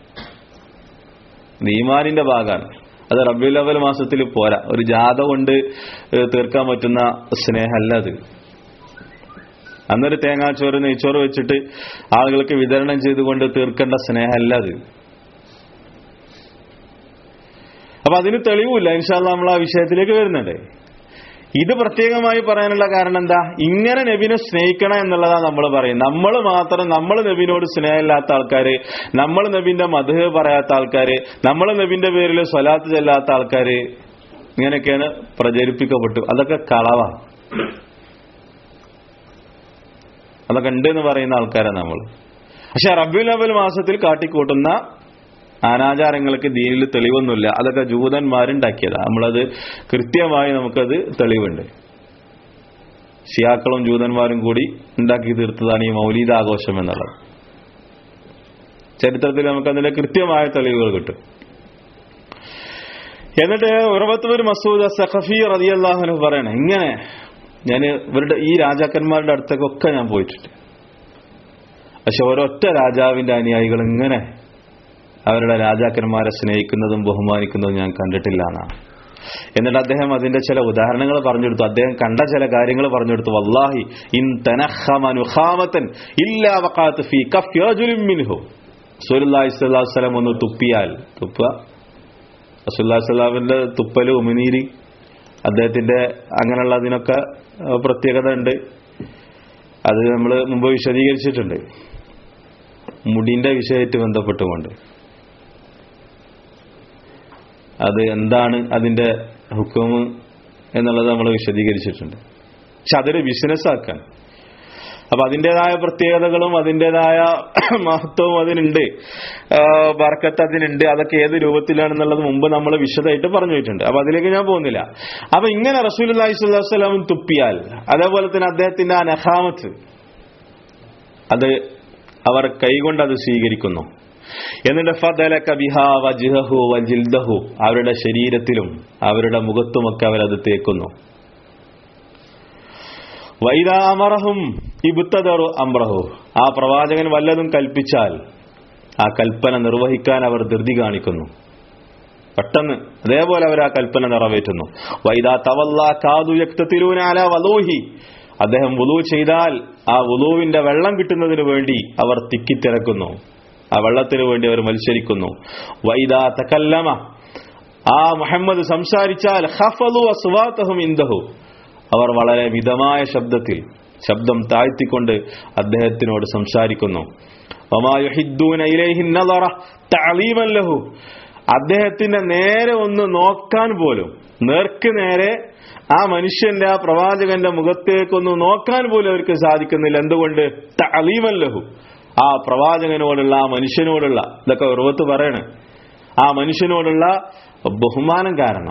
ഇത് ഈമാനിന്റെ ഭാഗമാണ് അത് റബ്ബിൽ അവൽ മാസത്തിൽ പോരാ ഒരു ജാഥ കൊണ്ട് തീർക്കാൻ പറ്റുന്ന സ്നേഹമല്ല അത് അന്നൊരു തേങ്ങാച്ചോറ് നെയ്ച്ചോറ് വെച്ചിട്ട് ആളുകൾക്ക് വിതരണം ചെയ്തുകൊണ്ട് തീർക്കേണ്ട സ്നേഹമല്ല അത് അപ്പൊ അതിന് തെളിവില്ല ഇൻഷാല്ല നമ്മൾ ആ വിഷയത്തിലേക്ക് വരുന്നുണ്ട് ഇത് പ്രത്യേകമായി പറയാനുള്ള കാരണം എന്താ ഇങ്ങനെ നബിനെ സ്നേഹിക്കണം എന്നുള്ളതാണ് നമ്മൾ പറയുന്നത് നമ്മൾ മാത്രം നമ്മൾ നബിനോട് സ്നേഹമില്ലാത്ത ആൾക്കാര് നമ്മൾ നബിന്റെ മധു പറയാത്ത ആൾക്കാര് നമ്മൾ നബിന്റെ പേരിൽ സ്വലാത്ത് ചെല്ലാത്ത ആൾക്കാര് ഇങ്ങനെയൊക്കെയാണ് പ്രചരിപ്പിക്കപ്പെട്ടു അതൊക്കെ കളവാണ് അതൊക്കെ ഉണ്ട് എന്ന് പറയുന്ന ആൾക്കാരാണ് നമ്മൾ പക്ഷെ റബ്യുൽ അവൽ മാസത്തിൽ കാട്ടിക്കൂട്ടുന്ന അനാചാരങ്ങൾക്ക് ദീനിൽ തെളിവൊന്നുമില്ല അതൊക്കെ ജൂതന്മാരുണ്ടാക്കിയതാണ് നമ്മളത് കൃത്യമായി നമുക്കത് തെളിവുണ്ട് ഷിയാക്കളും ജൂതന്മാരും കൂടി ഉണ്ടാക്കി തീർത്തതാണ് ഈ മൗലീദാഘോഷം എന്നുള്ളത് ചരിത്രത്തിൽ നമുക്കതിന്റെ കൃത്യമായ തെളിവുകൾ കിട്ടും എന്നിട്ട് ഉറവത്തൂർ മസൂദ് സഖഫി റതിയല്ലാഹുന് പറയണേ ഇങ്ങനെ ഞാൻ ഇവരുടെ ഈ രാജാക്കന്മാരുടെ അടുത്തേക്കൊക്കെ ഞാൻ പോയിട്ടുണ്ട് പക്ഷെ ഒരൊറ്റ രാജാവിന്റെ അനുയായികൾ ഇങ്ങനെ അവരുടെ രാജാക്കന്മാരെ സ്നേഹിക്കുന്നതും ബഹുമാനിക്കുന്നതും ഞാൻ കണ്ടിട്ടില്ല എന്നാണ് എന്നിട്ട് അദ്ദേഹം അതിന്റെ ചില ഉദാഹരണങ്ങൾ പറഞ്ഞെടുത്തു അദ്ദേഹം കണ്ട ചില കാര്യങ്ങൾ പറഞ്ഞെടുത്തു വല്ലാഹി ഇൻ തനഹമനുഹാമത്തൻ ഇല്ലാ വഖാത്ത് ഫീ കഫ് റജുലിൻ മിൻഹു റസൂലുള്ളാഹി സ്വല്ലല്ലാഹു അലൈഹി വസല്ലം ഒന്ന് തുപ്പിയാൽ തുപ്പ റസൂലുള്ളാഹി സ്വല്ലല്ലാഹുവിന്റെ തുപ്പല് ഉമിനീരി അദ്ദേഹത്തിന്റെ അങ്ങനെയുള്ള അതിനൊക്കെ പ്രത്യേകത ഉണ്ട് അത് നമ്മൾ മുമ്പ് വിശദീകരിച്ചിട്ടുണ്ട് മുടിന്റെ വിഷയമായിട്ട് ബന്ധപ്പെട്ടുകൊണ്ട് അത് എന്താണ് അതിന്റെ ഹുക്കും എന്നുള്ളത് നമ്മൾ വിശദീകരിച്ചിട്ടുണ്ട് പക്ഷെ അതൊരു ബിസിനസ് ആക്കാൻ അപ്പൊ അതിൻ്റെതായ പ്രത്യേകതകളും അതിൻ്റെതായ മഹത്വവും അതിനുണ്ട് ബർക്കത്ത് അതിനുണ്ട് അതൊക്കെ ഏത് രൂപത്തിലാണെന്നുള്ളത് മുമ്പ് നമ്മൾ വിശദമായിട്ട് പറഞ്ഞു വെച്ചിട്ടുണ്ട് അപ്പൊ അതിലേക്ക് ഞാൻ പോകുന്നില്ല അപ്പൊ ഇങ്ങനെ റസൂൽ അലൈഹി സ്വലാം തുപ്പിയാൽ അതേപോലെ തന്നെ അദ്ദേഹത്തിന്റെ ആ നഹാമത്ത് അത് അവർ കൈകൊണ്ട് അത് സ്വീകരിക്കുന്നു എന്നിട്ട് ഫദലക ബിഹാ വജ്ഹഹു വജിൽദഹു അവരുടെ ശരീരത്തിലും അവരുടെ മുഖത്തുമൊക്കെ അവരത് തേക്കുന്നു വൈദാമറഹും ഇബുത്തദറു അംറഹു ആ പ്രവാചകൻ വല്ലതും കൽപ്പിച്ചാൽ ആ കൽപ്പന നിർവഹിക്കാൻ അവർ ധൃതി കാണിക്കുന്നു പെട്ടെന്ന് അതേപോലെ അവർ ആ കൽപ്പന നിറവേറ്റുന്നു വൈദാ തവല്ല കാതു യക്തത്തിലൂനാല വലൂഹി അദ്ദേഹം വുളു ചെയ്താൽ ആ വുളുവിന്റെ വെള്ളം കിട്ടുന്നതിന് വേണ്ടി അവർ തിക്കിത്തിരക്കുന്നു ആ വെള്ളത്തിന് വേണ്ടി അവർ മത്സരിക്കുന്നു വൈദാ തകല്ലമ ആ മുഹമ്മദ് സംസാരിച്ചാൽ ഹഫലു അസ്വാത്തഹും ഇന്ദഹു അവർ വളരെ മിതമായ ശബ്ദത്തിൽ ശബ്ദം താഴ്ത്തിക്കൊണ്ട് അദ്ദേഹത്തിനോട് സംസാരിക്കുന്നു വമായുഹിദ്ദൂന ഇലൈഹി നളറ തഅലീമൻ ലഹു അദ്ദേഹത്തിന്റെ നേരെ ഒന്ന് നോക്കാൻ പോലും നേർക്ക് നേരെ ആ മനുഷ്യന്റെ ആ പ്രവാചകന്റെ മുഖത്തേക്കൊന്ന് നോക്കാൻ പോലും അവർക്ക് സാധിക്കുന്നില്ല എന്തുകൊണ്ട് തഅലീമൻ ലഹു ആ പ്രവാചകനോടുള്ള ആ മനുഷ്യനോടുള്ള ഇതൊക്കെ ഉറവത്ത് പറയണേ ആ മനുഷ്യനോടുള്ള ബഹുമാനം കാരണം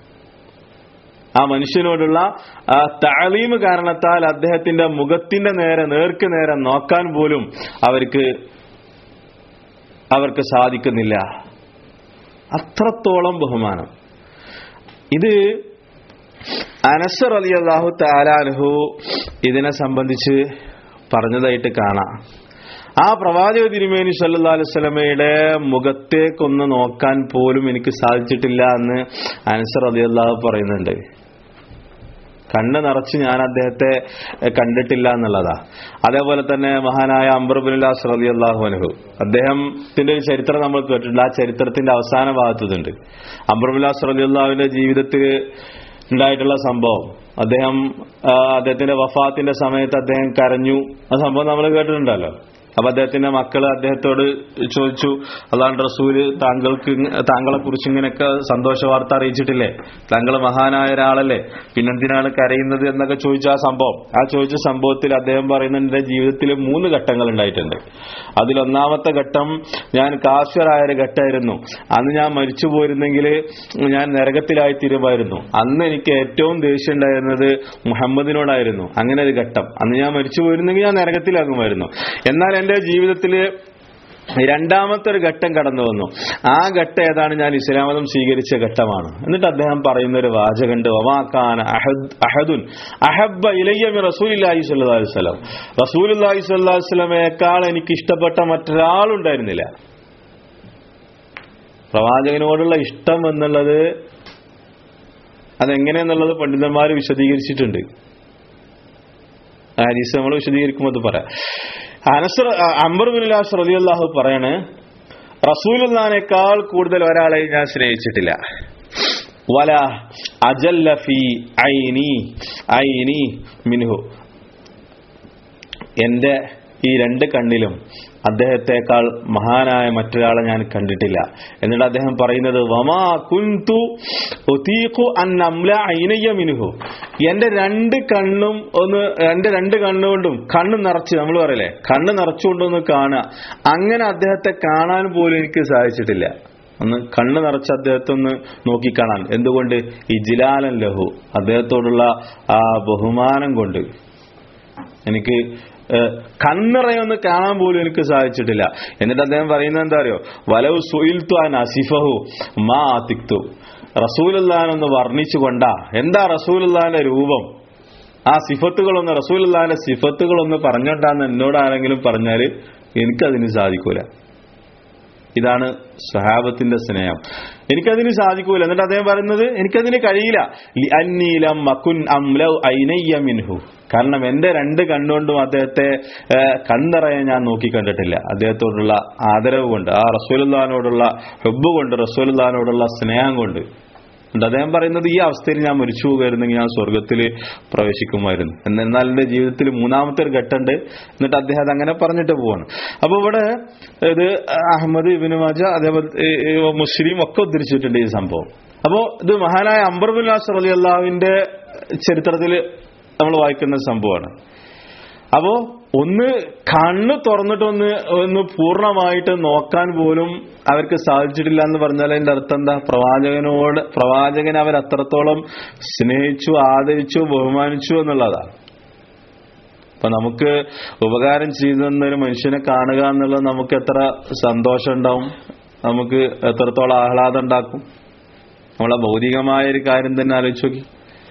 ആ മനുഷ്യനോടുള്ള ആ താലീമ് കാരണത്താൽ അദ്ദേഹത്തിന്റെ മുഖത്തിന്റെ നേരെ നേർക്ക് നേരെ നോക്കാൻ പോലും അവർക്ക് അവർക്ക് സാധിക്കുന്നില്ല അത്രത്തോളം ബഹുമാനം ഇത് അനസർ അലി അള്ളാഹു താലാൻഹു ഇതിനെ സംബന്ധിച്ച് പറഞ്ഞതായിട്ട് കാണാം ആ പ്രവാചക തിരുമേനി സല്ലാ അലുസലമയുടെ മുഖത്തേക്കൊന്ന് നോക്കാൻ പോലും എനിക്ക് സാധിച്ചിട്ടില്ല എന്ന് അനസർ അലി അള്ളാഹു പറയുന്നുണ്ട് കണ്ണ് നിറച്ച് ഞാൻ അദ്ദേഹത്തെ കണ്ടിട്ടില്ല എന്നുള്ളതാ അതേപോലെ തന്നെ മഹാനായ അംബർബുല്ലാസ് റലി അള്ളാഹു അനുഹു അദ്ദേഹത്തിന്റെ ഒരു ചരിത്രം നമ്മൾ കേട്ടിട്ടുണ്ട് ആ ചരിത്രത്തിന്റെ അവസാന ഭാഗത്തുണ്ട് അംബർബുല്ലാസ് റലി അള്ളാഹുവിന്റെ ജീവിതത്തിൽ ഉണ്ടായിട്ടുള്ള സംഭവം അദ്ദേഹം അദ്ദേഹത്തിന്റെ വഫാത്തിന്റെ സമയത്ത് അദ്ദേഹം കരഞ്ഞു ആ സംഭവം നമ്മൾ കേട്ടിട്ടുണ്ടല്ലോ അപ്പൊ അദ്ദേഹത്തിന്റെ മക്കള് അദ്ദേഹത്തോട് ചോദിച്ചു അള്ളാഹ് റസൂല് താങ്കൾക്ക് താങ്കളെ കുറിച്ച് ഇങ്ങനെയൊക്കെ സന്തോഷ വാർത്ത അറിയിച്ചിട്ടില്ലേ താങ്കൾ മഹാനായ ഒരാളല്ലേ പിന്നെന്തിനാണ് കരയുന്നത് എന്നൊക്കെ ചോദിച്ച ആ സംഭവം ആ ചോദിച്ച സംഭവത്തിൽ അദ്ദേഹം പറയുന്നത് എന്റെ ജീവിതത്തിൽ മൂന്ന് ഘട്ടങ്ങൾ ഉണ്ടായിട്ടുണ്ട് അതിലൊന്നാമത്തെ ഘട്ടം ഞാൻ കാശ്വറായ ഒരു ഘട്ടമായിരുന്നു അന്ന് ഞാൻ മരിച്ചു പോയിരുന്നെങ്കിൽ ഞാൻ നരകത്തിലായി തീരുമായിരുന്നു അന്ന് എനിക്ക് ഏറ്റവും ദേഷ്യം ഉണ്ടായിരുന്നത് മുഹമ്മദിനോടായിരുന്നു അങ്ങനെ ഒരു ഘട്ടം അന്ന് ഞാൻ മരിച്ചു പോയിരുന്നെങ്കിൽ ഞാൻ നരകത്തിലാകുമായിരുന്നു എന്നാൽ എന്റെ ജീവിതത്തിൽ രണ്ടാമത്തെ ഒരു ഘട്ടം കടന്നു വന്നു ആ ഘട്ടം ഏതാണ് ഞാൻ ഇസ്ലാം മതം സ്വീകരിച്ച ഘട്ടമാണ് എന്നിട്ട് അദ്ദേഹം പറയുന്ന ഒരു വാചകണ്ട് ഒമാക്കാൻ അഹദുൻ അഹബ്ബ ഇലയ്യമി റസൂലി സല്ലാ വസ്ലം റസൂലി സല്ലാ വസ്ലമേക്കാൾ എനിക്ക് ഇഷ്ടപ്പെട്ട മറ്റൊരാളുണ്ടായിരുന്നില്ല പ്രവാചകനോടുള്ള ഇഷ്ടം എന്നുള്ളത് അതെങ്ങനെയെന്നുള്ളത് പണ്ഡിതന്മാർ വിശദീകരിച്ചിട്ടുണ്ട് ഹരീസ് നമ്മൾ വിശദീകരിക്കുമ്പോൾ അത് പറയാം അനസർ അംബർ ബിൻലാസ് റലിയല്ലാഹു പറയാണ് റസൂലുല്ലാനേക്കാൾ കൂടുതൽ ഒരാളെ ഞാൻ സ്നേഹിച്ചിട്ടില്ല വല അജല്ലഫി ഐനി ഐനി മിൻഹു എന്റെ ഈ രണ്ട് കണ്ണിലും അദ്ദേഹത്തെക്കാൾ മഹാനായ മറ്റൊരാളെ ഞാൻ കണ്ടിട്ടില്ല എന്നിട്ട് അദ്ദേഹം പറയുന്നത് വമാ കുന്തു മിനുഹു എന്റെ രണ്ട് കണ്ണും ഒന്ന് എന്റെ രണ്ട് കണ്ണുകൊണ്ടും കണ്ണ് നിറച്ച് നമ്മൾ പറയല്ലേ കണ്ണ് നിറച്ചുകൊണ്ടൊന്ന് കാണുക അങ്ങനെ അദ്ദേഹത്തെ കാണാൻ പോലും എനിക്ക് സാധിച്ചിട്ടില്ല ഒന്ന് കണ്ണ് നിറച്ച് അദ്ദേഹത്തെ ഒന്ന് നോക്കിക്കാണാൻ എന്തുകൊണ്ട് ഈ ജിലാലൻ ലഹു അദ്ദേഹത്തോടുള്ള ആ ബഹുമാനം കൊണ്ട് എനിക്ക് കണ്ണിറയൊന്ന് കാണാൻ പോലും എനിക്ക് സാധിച്ചിട്ടില്ല എന്നിട്ട് അദ്ദേഹം പറയുന്നത് എന്താ അറിയോ വലവ് സുയിൽത്തു അൻ അസിഫഹു മാ തിക്തു റസൂലുല്ലാനൊന്ന് വർണ്ണിച്ചുകൊണ്ടാ എന്താ റസൂലുല്ലാന്റെ രൂപം ആ സിഫത്തുകളൊന്ന് റസൂലുല്ലാന്റെ സിഫത്തുകളൊന്ന് പറഞ്ഞോണ്ടാന്ന് എന്നോട് ആരെങ്കിലും പറഞ്ഞാൽ എനിക്കതിന് സാധിക്കൂല ഇതാണ് സഹാബത്തിന്റെ സ്നേഹം എനിക്കതിന് സാധിക്കൂല എന്നിട്ട് അദ്ദേഹം പറയുന്നത് എനിക്കതിന് കഴിയില്ല അന്നീലം മക്കുൻ അംലൗ ഐനയ്യ മിൻഹു കാരണം എന്റെ രണ്ട് കണ്ണുകൊണ്ടും അദ്ദേഹത്തെ കണ്ണറയെ ഞാൻ നോക്കി കണ്ടിട്ടില്ല അദ്ദേഹത്തോടുള്ള ആദരവ് കൊണ്ട് ആ റസൂലുല്ലാനോടുള്ള ഹെബ് കൊണ്ട് റസൂലുല്ലാനോടുള്ള സ്നേഹം കൊണ്ട് ഉണ്ട് അദ്ദേഹം പറയുന്നത് ഈ അവസ്ഥയിൽ ഞാൻ മരിച്ചു പോകുമായിരുന്നെങ്കിൽ ഞാൻ സ്വർഗത്തിൽ പ്രവേശിക്കുമായിരുന്നു എന്നാൽ എന്റെ ജീവിതത്തിൽ മൂന്നാമത്തെ ഒരു ഘട്ടമുണ്ട് എന്നിട്ട് അദ്ദേഹം അത് അങ്ങനെ പറഞ്ഞിട്ട് പോവാണ് അപ്പൊ ഇവിടെ ഇത് അഹമ്മദ് ഇബിന് മാജ അതേപോലെ മുസ്ലിം ഒക്കെ ഉദ്ധരിച്ചിട്ടുണ്ട് ഈ സംഭവം അപ്പോ ഇത് മഹാനായ അംബർബുൽ നാസർ അലി അള്ളാഹുവിന്റെ ചരിത്രത്തിൽ നമ്മൾ വായിക്കുന്ന സംഭവമാണ് അപ്പോ ഒന്ന് കണ്ണ് തുറന്നിട്ടൊന്ന് ഒന്ന് പൂർണ്ണമായിട്ട് നോക്കാൻ പോലും അവർക്ക് സാധിച്ചിട്ടില്ല എന്ന് പറഞ്ഞാൽ അതിന്റെ അർത്ഥം എന്താ പ്രവാചകനോട് പ്രവാചകനെ അവർ അത്രത്തോളം സ്നേഹിച്ചു ആദരിച്ചു ബഹുമാനിച്ചു എന്നുള്ളതാണ് അപ്പൊ നമുക്ക് ഉപകാരം ചെയ്തെന്ന ഒരു മനുഷ്യനെ കാണുക എന്നുള്ളത് നമുക്ക് എത്ര സന്തോഷം ഉണ്ടാവും നമുക്ക് എത്രത്തോളം ആഹ്ലാദം ഉണ്ടാക്കും നമ്മളെ ഭൗതികമായ ഒരു കാര്യം തന്നെ ആലോചിച്ച് നോക്കി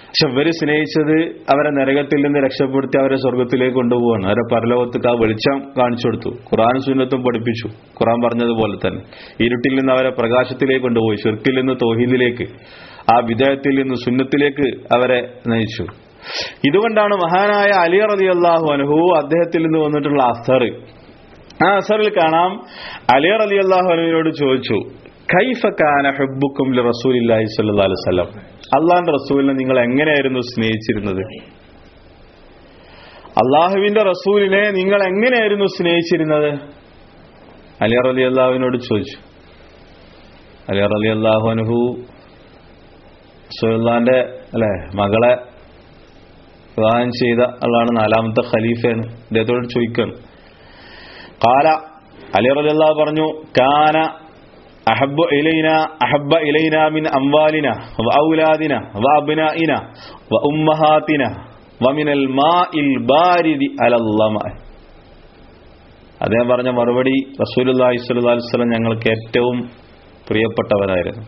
പക്ഷെ ഇവര് സ്നേഹിച്ചത് അവരെ നരകത്തിൽ നിന്ന് രക്ഷപ്പെടുത്തി അവരെ സ്വർഗത്തിലേക്ക് കൊണ്ടുപോവാണ് അവരെ പരലോകത്തേക്ക് ആ വെളിച്ചം കാണിച്ചു കൊടുത്തു ഖുറാൻ സുന്നത്തും പഠിപ്പിച്ചു ഖുറാൻ പറഞ്ഞതുപോലെ തന്നെ ഇരുട്ടിൽ നിന്ന് അവരെ പ്രകാശത്തിലേക്ക് കൊണ്ടുപോയി ഷിർക്കിൽ നിന്ന് തോഹീദിലേക്ക് ആ വിദേഹത്തിൽ നിന്ന് സുന്നത്തിലേക്ക് അവരെ നയിച്ചു ഇതുകൊണ്ടാണ് മഹാനായ അലി റതി അള്ളാഹു അനുഹു അദ്ദേഹത്തിൽ നിന്ന് വന്നിട്ടുള്ള അസർ ആ അസറിൽ കാണാം അലി റതി അള്ളാഹു അനുവിനോട് ചോദിച്ചു കൈഫ കാന ഹബ്ബുക്കും റസൂലില്ലാഹി സ്വല്ലല്ലാഹു അലൈഹി വസല്ലം അള്ളാഹിന്റെ റസൂലിനെ നിങ്ങൾ എങ്ങനെയായിരുന്നു സ്നേഹിച്ചിരുന്നത് അള്ളാഹുവിന്റെ റസൂലിനെ നിങ്ങൾ എങ്ങനെയായിരുന്നു സ്നേഹിച്ചിരുന്നത് അലി റലി അള്ളാഹുവിനോട് ചോദിച്ചു അലി റലി അള്ളാഹു അനുഹു സുൽത്താന്റെ അല്ലെ മകളെ വിവാഹം ചെയ്ത ആളാണ് നാലാമത്തെ ഖലീഫയാണ് അദ്ദേഹത്തോട് ചോദിക്കണം കാല അലി റലി അള്ളാഹു പറഞ്ഞു കാന അഹബ്ബ ഇലൈന അഹബ്ബ ഇലൈന മിൻ അംവാലിന വ ഔലാദിന വ അബ്നാഇന വ ഉമ്മഹാത്തിന വ മിനൽ മാഇൽ ബാരിദി അലല്ലമ അദ്ദേഹം പറഞ്ഞ മറുപടി റസൂലുള്ളാഹി സ്വല്ലല്ലാഹു അലൈഹി വസല്ലം ഞങ്ങൾക്ക് ഏറ്റവും പ്രിയപ്പെട്ടവരായിരുന്നു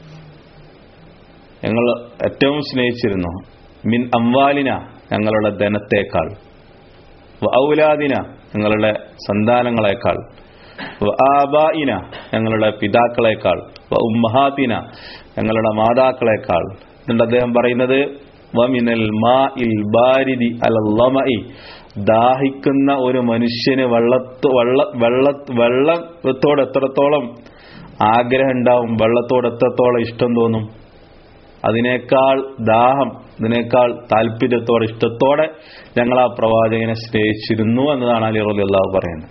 ഞങ്ങൾ ഏറ്റവും സ്നേഹിച്ചിരുന്നു മിൻ അംവാലിന ഞങ്ങളുടെ ധനത്തേക്കാൾ വ ഔലാദിന ഞങ്ങളുടെ സന്താനങ്ങളെക്കാൾ ആബായിന ഞങ്ങളുടെ പിതാക്കളെക്കാൾ ഉമ്മഹാത്തിന ഞങ്ങളുടെ മാതാക്കളെക്കാൾ എന്നിട്ട് അദ്ദേഹം പറയുന്നത് വമിനൽ മാ ഇൽ ബാരിദി അലല്ലമഇ ദാഹിക്കുന്ന ഒരു മനുഷ്യന് വെള്ളത്ത് വെള്ള വെള്ള വെള്ളത്തോട് എത്രത്തോളം ആഗ്രഹം ഉണ്ടാവും വെള്ളത്തോട് എത്രത്തോളം ഇഷ്ടം തോന്നും അതിനേക്കാൾ ദാഹം ഇതിനേക്കാൾ താല്പര്യത്തോടെ ഇഷ്ടത്തോടെ ഞങ്ങൾ ആ പ്രവാചകനെ സ്നേഹിച്ചിരുന്നു എന്നതാണ് അലി റലി അള്ളാഹു പറയുന്നത്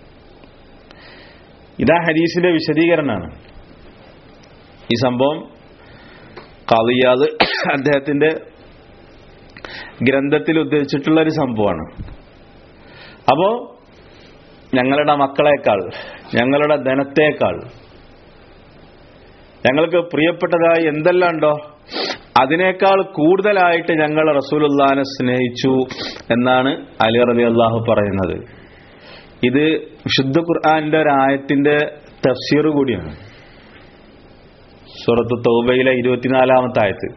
ഇതാ ഹദീസിന്റെ വിശദീകരണമാണ് ഈ സംഭവം കളിയാത് അദ്ദേഹത്തിന്റെ ഗ്രന്ഥത്തിൽ ഉദ്ദേശിച്ചിട്ടുള്ള ഒരു സംഭവമാണ് അപ്പോ ഞങ്ങളുടെ മക്കളെക്കാൾ ഞങ്ങളുടെ ധനത്തേക്കാൾ ഞങ്ങൾക്ക് പ്രിയപ്പെട്ടതായി എന്തെല്ലാം ഉണ്ടോ അതിനേക്കാൾ കൂടുതലായിട്ട് ഞങ്ങൾ റസൂലുല്ലാനെ സ്നേഹിച്ചു എന്നാണ് അലി റബി അള്ളാഹു പറയുന്നത് ഇത് വിശുദ്ധ ഖുർആാനിന്റെ ഒരു ആയത്തിന്റെ തഫ്സീർ കൂടിയാണ് സൂറത്ത് തൗബയിലെ ഇരുപത്തിനാലാമത്തെ ആയത്ത്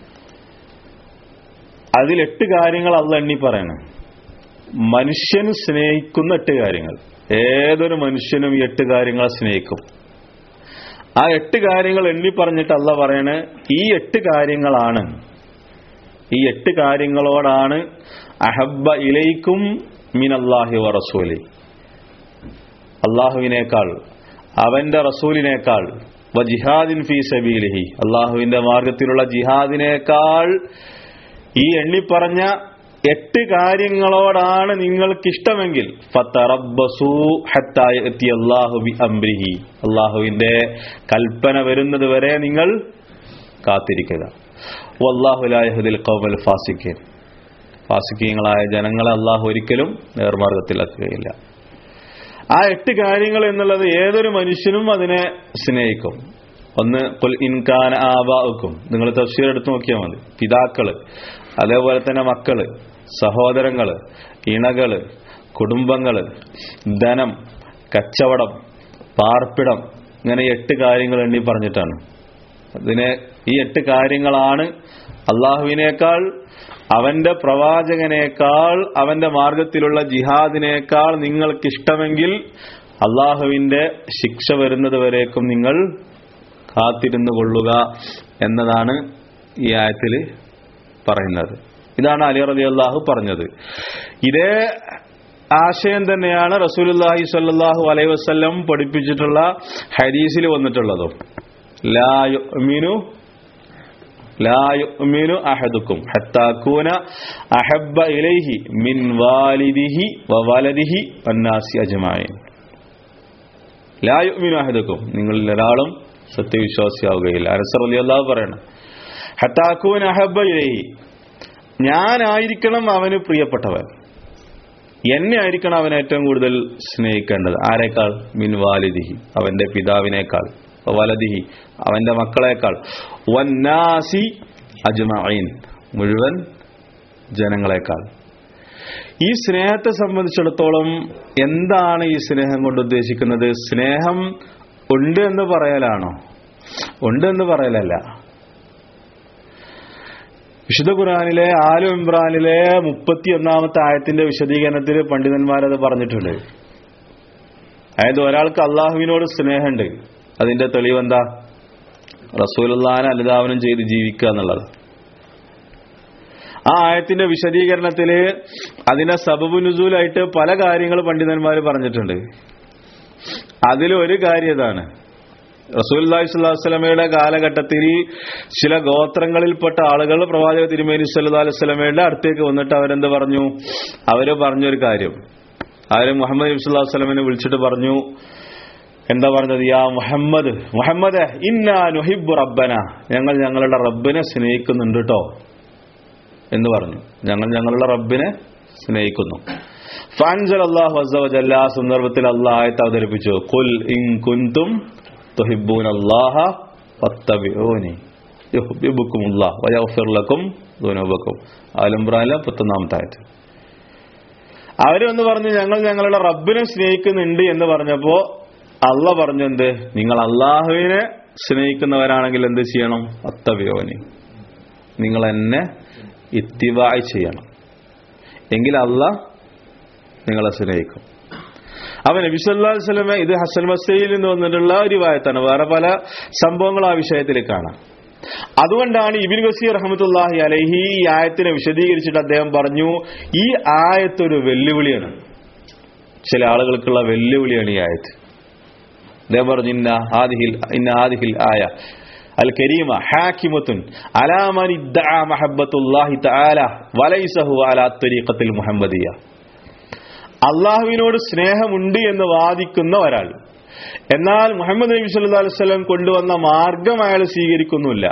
അതിൽ എട്ട് കാര്യങ്ങൾ അല്ല എണ്ണി പറയണം മനുഷ്യന് സ്നേഹിക്കുന്ന എട്ട് കാര്യങ്ങൾ ഏതൊരു മനുഷ്യനും ഈ എട്ട് കാര്യങ്ങളെ സ്നേഹിക്കും ആ എട്ട് കാര്യങ്ങൾ എണ്ണി പറഞ്ഞിട്ട് അല്ല പറയണ ഈ എട്ട് കാര്യങ്ങളാണ് ഈ എട്ട് കാര്യങ്ങളോടാണ് അഹബ്ബ ഇലൈക്കും മിൻ അള്ളാഹി വ റസൂലി അള്ളാഹുവിനേക്കാൾ അവന്റെ റസൂലിനേക്കാൾ വ ജിഹാദിൻ ഫീ സബീലിഹി അള്ളാഹുവിന്റെ മാർഗത്തിലുള്ള ജിഹാദിനേക്കാൾ ഈ എണ്ണിപ്പറഞ്ഞ എട്ട് കാര്യങ്ങളോടാണ് നിങ്ങൾക്കിഷ്ടമെങ്കിൽ അംബ്രിഹി അള്ളാഹുവിന്റെ കൽപ്പന വരുന്നത് വരെ നിങ്ങൾ കാത്തിരിക്കുക വല്ലാഹുലാഹുദിൽ കൗമൽ ഫാസിക്കൻ ഫാസിക്കീങ്ങളായ ജനങ്ങളെ അള്ളാഹു ഒരിക്കലും നേർമാർഗത്തിലാക്കുകയില്ല ആ എട്ട് കാര്യങ്ങൾ എന്നുള്ളത് ഏതൊരു മനുഷ്യനും അതിനെ സ്നേഹിക്കും ഒന്ന് കുൽ ഇൻകാന ആബാക്കും നിങ്ങൾ തഫ്സീർ എടുത്ത് നോക്കിയാൽ മതി പിതാക്കള് അതേപോലെ തന്നെ മക്കള് സഹോദരങ്ങള് ഇണകള് കുടുംബങ്ങള് ധനം കച്ചവടം പാർപ്പിടം ഇങ്ങനെ എട്ട് കാര്യങ്ങൾ എണ്ണി പറഞ്ഞിട്ടാണ് അതിനെ ഈ എട്ട് കാര്യങ്ങളാണ് അള്ളാഹുവിനേക്കാൾ അവന്റെ പ്രവാചകനേക്കാൾ അവന്റെ മാർഗത്തിലുള്ള ജിഹാദിനേക്കാൾ നിങ്ങൾക്കിഷ്ടമെങ്കിൽ അള്ളാഹുവിന്റെ ശിക്ഷ വരുന്നത് വരേക്കും നിങ്ങൾ കാത്തിരുന്നു കൊള്ളുക എന്നതാണ് ഈ ആയത്തിൽ പറയുന്നത് ഇതാണ് അലി റലി അള്ളാഹു പറഞ്ഞത് ഇതേ ആശയം തന്നെയാണ് റസൂലുല്ലാഹി സ്വല്ലല്ലാഹു അലൈഹി വസല്ലം പഠിപ്പിച്ചിട്ടുള്ള ഹദീസിൽ വന്നിട്ടുള്ളതും ലാ യുഅ്മിനു ലാ യുഅ്മിനു അഹദുക്കും ഹത്താ കൂന അഹബ്ബ ഇലൈഹി മിൻ വാലിദിഹി വവലദിഹി വന്നാസി അജ്മഈൻ ലാ യുഅ്മിനു അഹദുക്കും നിങ്ങളിൽ ഒരാളും സത്യവിശ്വാസിയാവുകയില്ല അനസർ റളിയല്ലാഹു പറയണം ഹത്താ കൂന അഹബ്ബ ഇലൈഹി ഞാനായിരിക്കണം അവന് പ്രിയപ്പെട്ടവൻ എന്നെ ആയിരിക്കണം അവൻ ഏറ്റവും കൂടുതൽ സ്നേഹിക്കേണ്ടത് ആരെക്കാൾ മിൻ വാലിദിഹി അവന്റെ പിതാവിനേക്കാൾ വലദിഹി അവന്റെ മക്കളെക്കാൾ വന്നാസി അജ്മഈൻ മുഴുവൻ ജനങ്ങളെക്കാൾ ഈ സ്നേഹത്തെ സംബന്ധിച്ചിടത്തോളം എന്താണ് ഈ സ്നേഹം കൊണ്ട് ഉദ്ദേശിക്കുന്നത് സ്നേഹം ഉണ്ട് എന്ന് പറയലാണോ ഉണ്ട് എന്ന് പറയലല്ല വിശുദ്ധ ഖുർആനിലെ ആലു ഇമ്രാനിലെ മുപ്പത്തി ഒന്നാമത്തെ ആയത്തിന്റെ വിശദീകരണത്തിൽ പണ്ഡിതന്മാരത് പറഞ്ഞിട്ടുണ്ട് അതായത് ഒരാൾക്ക് അള്ളാഹുവിനോട് സ്നേഹമുണ്ട് അതിന്റെ തെളിവെന്താ റസൂലുള്ളാനെ അനുധാവനം ചെയ്ത് ജീവിക്കുക എന്നുള്ളത് ആ ആയത്തിന്റെ വിശദീകരണത്തില് അതിനെ സബബു നുസൂലായിട്ട് പല കാര്യങ്ങൾ പണ്ഡിതന്മാർ പറഞ്ഞിട്ടുണ്ട് അതിലൊരു കാര്യം ഇതാണ് റസൂല്ലി സ്വല്ലാസ്ലമയുടെ കാലഘട്ടത്തിൽ ചില ഗോത്രങ്ങളിൽപ്പെട്ട ആളുകൾ പ്രവാചക തിരുമേനി സല്ലാ അലുസ്ലമയുടെ അടുത്തേക്ക് വന്നിട്ട് അവരെന്ത് പറഞ്ഞു അവര് പറഞ്ഞൊരു കാര്യം അവര് മുഹമ്മദ് നബി സ്വല്ലാ വസ്ലമിനെ വിളിച്ചിട്ട് പറഞ്ഞു എന്താ പറഞ്ഞത് യാ മുഹമ്മദ് മുഹമ്മദ് ഇന്നാ നുഹിബ് റബ്ബന ഞങ്ങൾ ഞങ്ങളുടെ റബ്ബിനെ സ്നേഹിക്കുന്നുണ്ട് കേട്ടോ എന്ന് പറഞ്ഞു ഞങ്ങൾ ഞങ്ങളുടെ റബ്ബിനെ സ്നേഹിക്കുന്നു ഫാൻസൽ അള്ളാഹു അസവജല്ല ആ സന്ദർഭത്തിൽ അള്ളാഹത്തെ അവതരിപ്പിച്ചു കുൽ ഇൻ കുന്തും തുഹിബൂൻ അള്ളാഹ ഫത്തബിഊനി യുഹിബ്ബുക്കും അല്ലാഹ് വയഗ്ഫിർ ലക്കും ദുനൂബക്കും ആലംബ്രാനിലെ പത്തൊന്നാമത്തെ ആയത്ത് അവരൊന്ന് പറഞ്ഞു ഞങ്ങൾ ഞങ്ങളുടെ റബ്ബിനെ സ്നേഹിക്കുന്നുണ്ട് എന്ന് പറഞ്ഞപ്പോ അള്ള പറഞ്ഞെന്ത് നിങ്ങൾ അള്ളാഹുവിനെ സ്നേഹിക്കുന്നവരാണെങ്കിൽ എന്ത് ചെയ്യണം അത്തവയോനി നിങ്ങൾ എന്നെ ഇത്തിവായി ചെയ്യണം എങ്കിൽ അല്ല നിങ്ങളെ സ്നേഹിക്കും അവൻ നബി സല്ലല്ലാഹു അലൈഹി വസല്ലമ ഇത് ഹസൻ മസയിൽ നിന്ന് വന്നിട്ടുള്ള ഒരു വായത്താണ് വേറെ പല സംഭവങ്ങൾ ആ വിഷയത്തിൽ കാണാം അതുകൊണ്ടാണ് ഇബിൻ ഗസീർ റഹമത്തുല്ലാഹി അലൈഹി ഈ ആയത്തിനെ വിശദീകരിച്ചിട്ട് അദ്ദേഹം പറഞ്ഞു ഈ ആയത്ത് ഒരു വെല്ലുവിളിയാണ് ചില ആളുകൾക്കുള്ള വെല്ലുവിളിയാണ് ഈ ആയത്ത് അദ്ദേഹം പറഞ്ഞു ഇന്ന ആദിഹിൽ ഇന്ന ആദിഹിൽ ആയ അൽ കരീമ ഹാക്കിമത്തുൻ അലാമൻ ഇദ്ദഅ മഹബ്ബത്തുല്ലാഹി തആല വലൈസഹു അലാ തരീഖത്തിൽ മുഹമ്മദിയ അള്ളാഹുവിനോട് സ്നേഹമുണ്ട് എന്ന് വാദിക്കുന്ന ഒരാൾ എന്നാൽ മുഹമ്മദ് നബി സല്ലല്ലാഹു അലൈഹി വസല്ലം കൊണ്ടുവന്ന മാർഗം അയാൾ സ്വീകരിക്കുന്നില്ല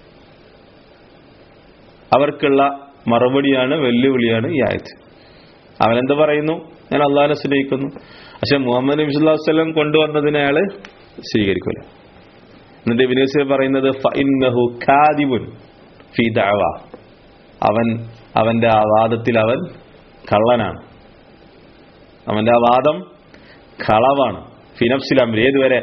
അവർക്കുള്ള മറുപടിയാണ് വെല്ലുവിളിയാണ് ഈ ആയത്ത് അവനെന്ത് പറയുന്നു ഞാൻ അള്ളാഹിനെ സ്നേഹിക്കുന്നു പക്ഷെ മുഹമ്മദ് നബി സല്ലല്ലാഹു അലൈഹി വസല്ലം കൊണ്ടുവന്നതിനെ അയാൾ സ്വീകരിക്കില്ല എന്നിട്ട് വിനീസ് പറയുന്നത് ഫഇന്നഹു കാദിബുൻ ഫീ ദഅവ അവൻ അവന്റെ ആ വാദത്തിൽ അവൻ കള്ളനാണ് അവന്റെ ആ വാദം കളവാണ് ഫിനഫ്സിൽ അമ്രി ഏതുവരെ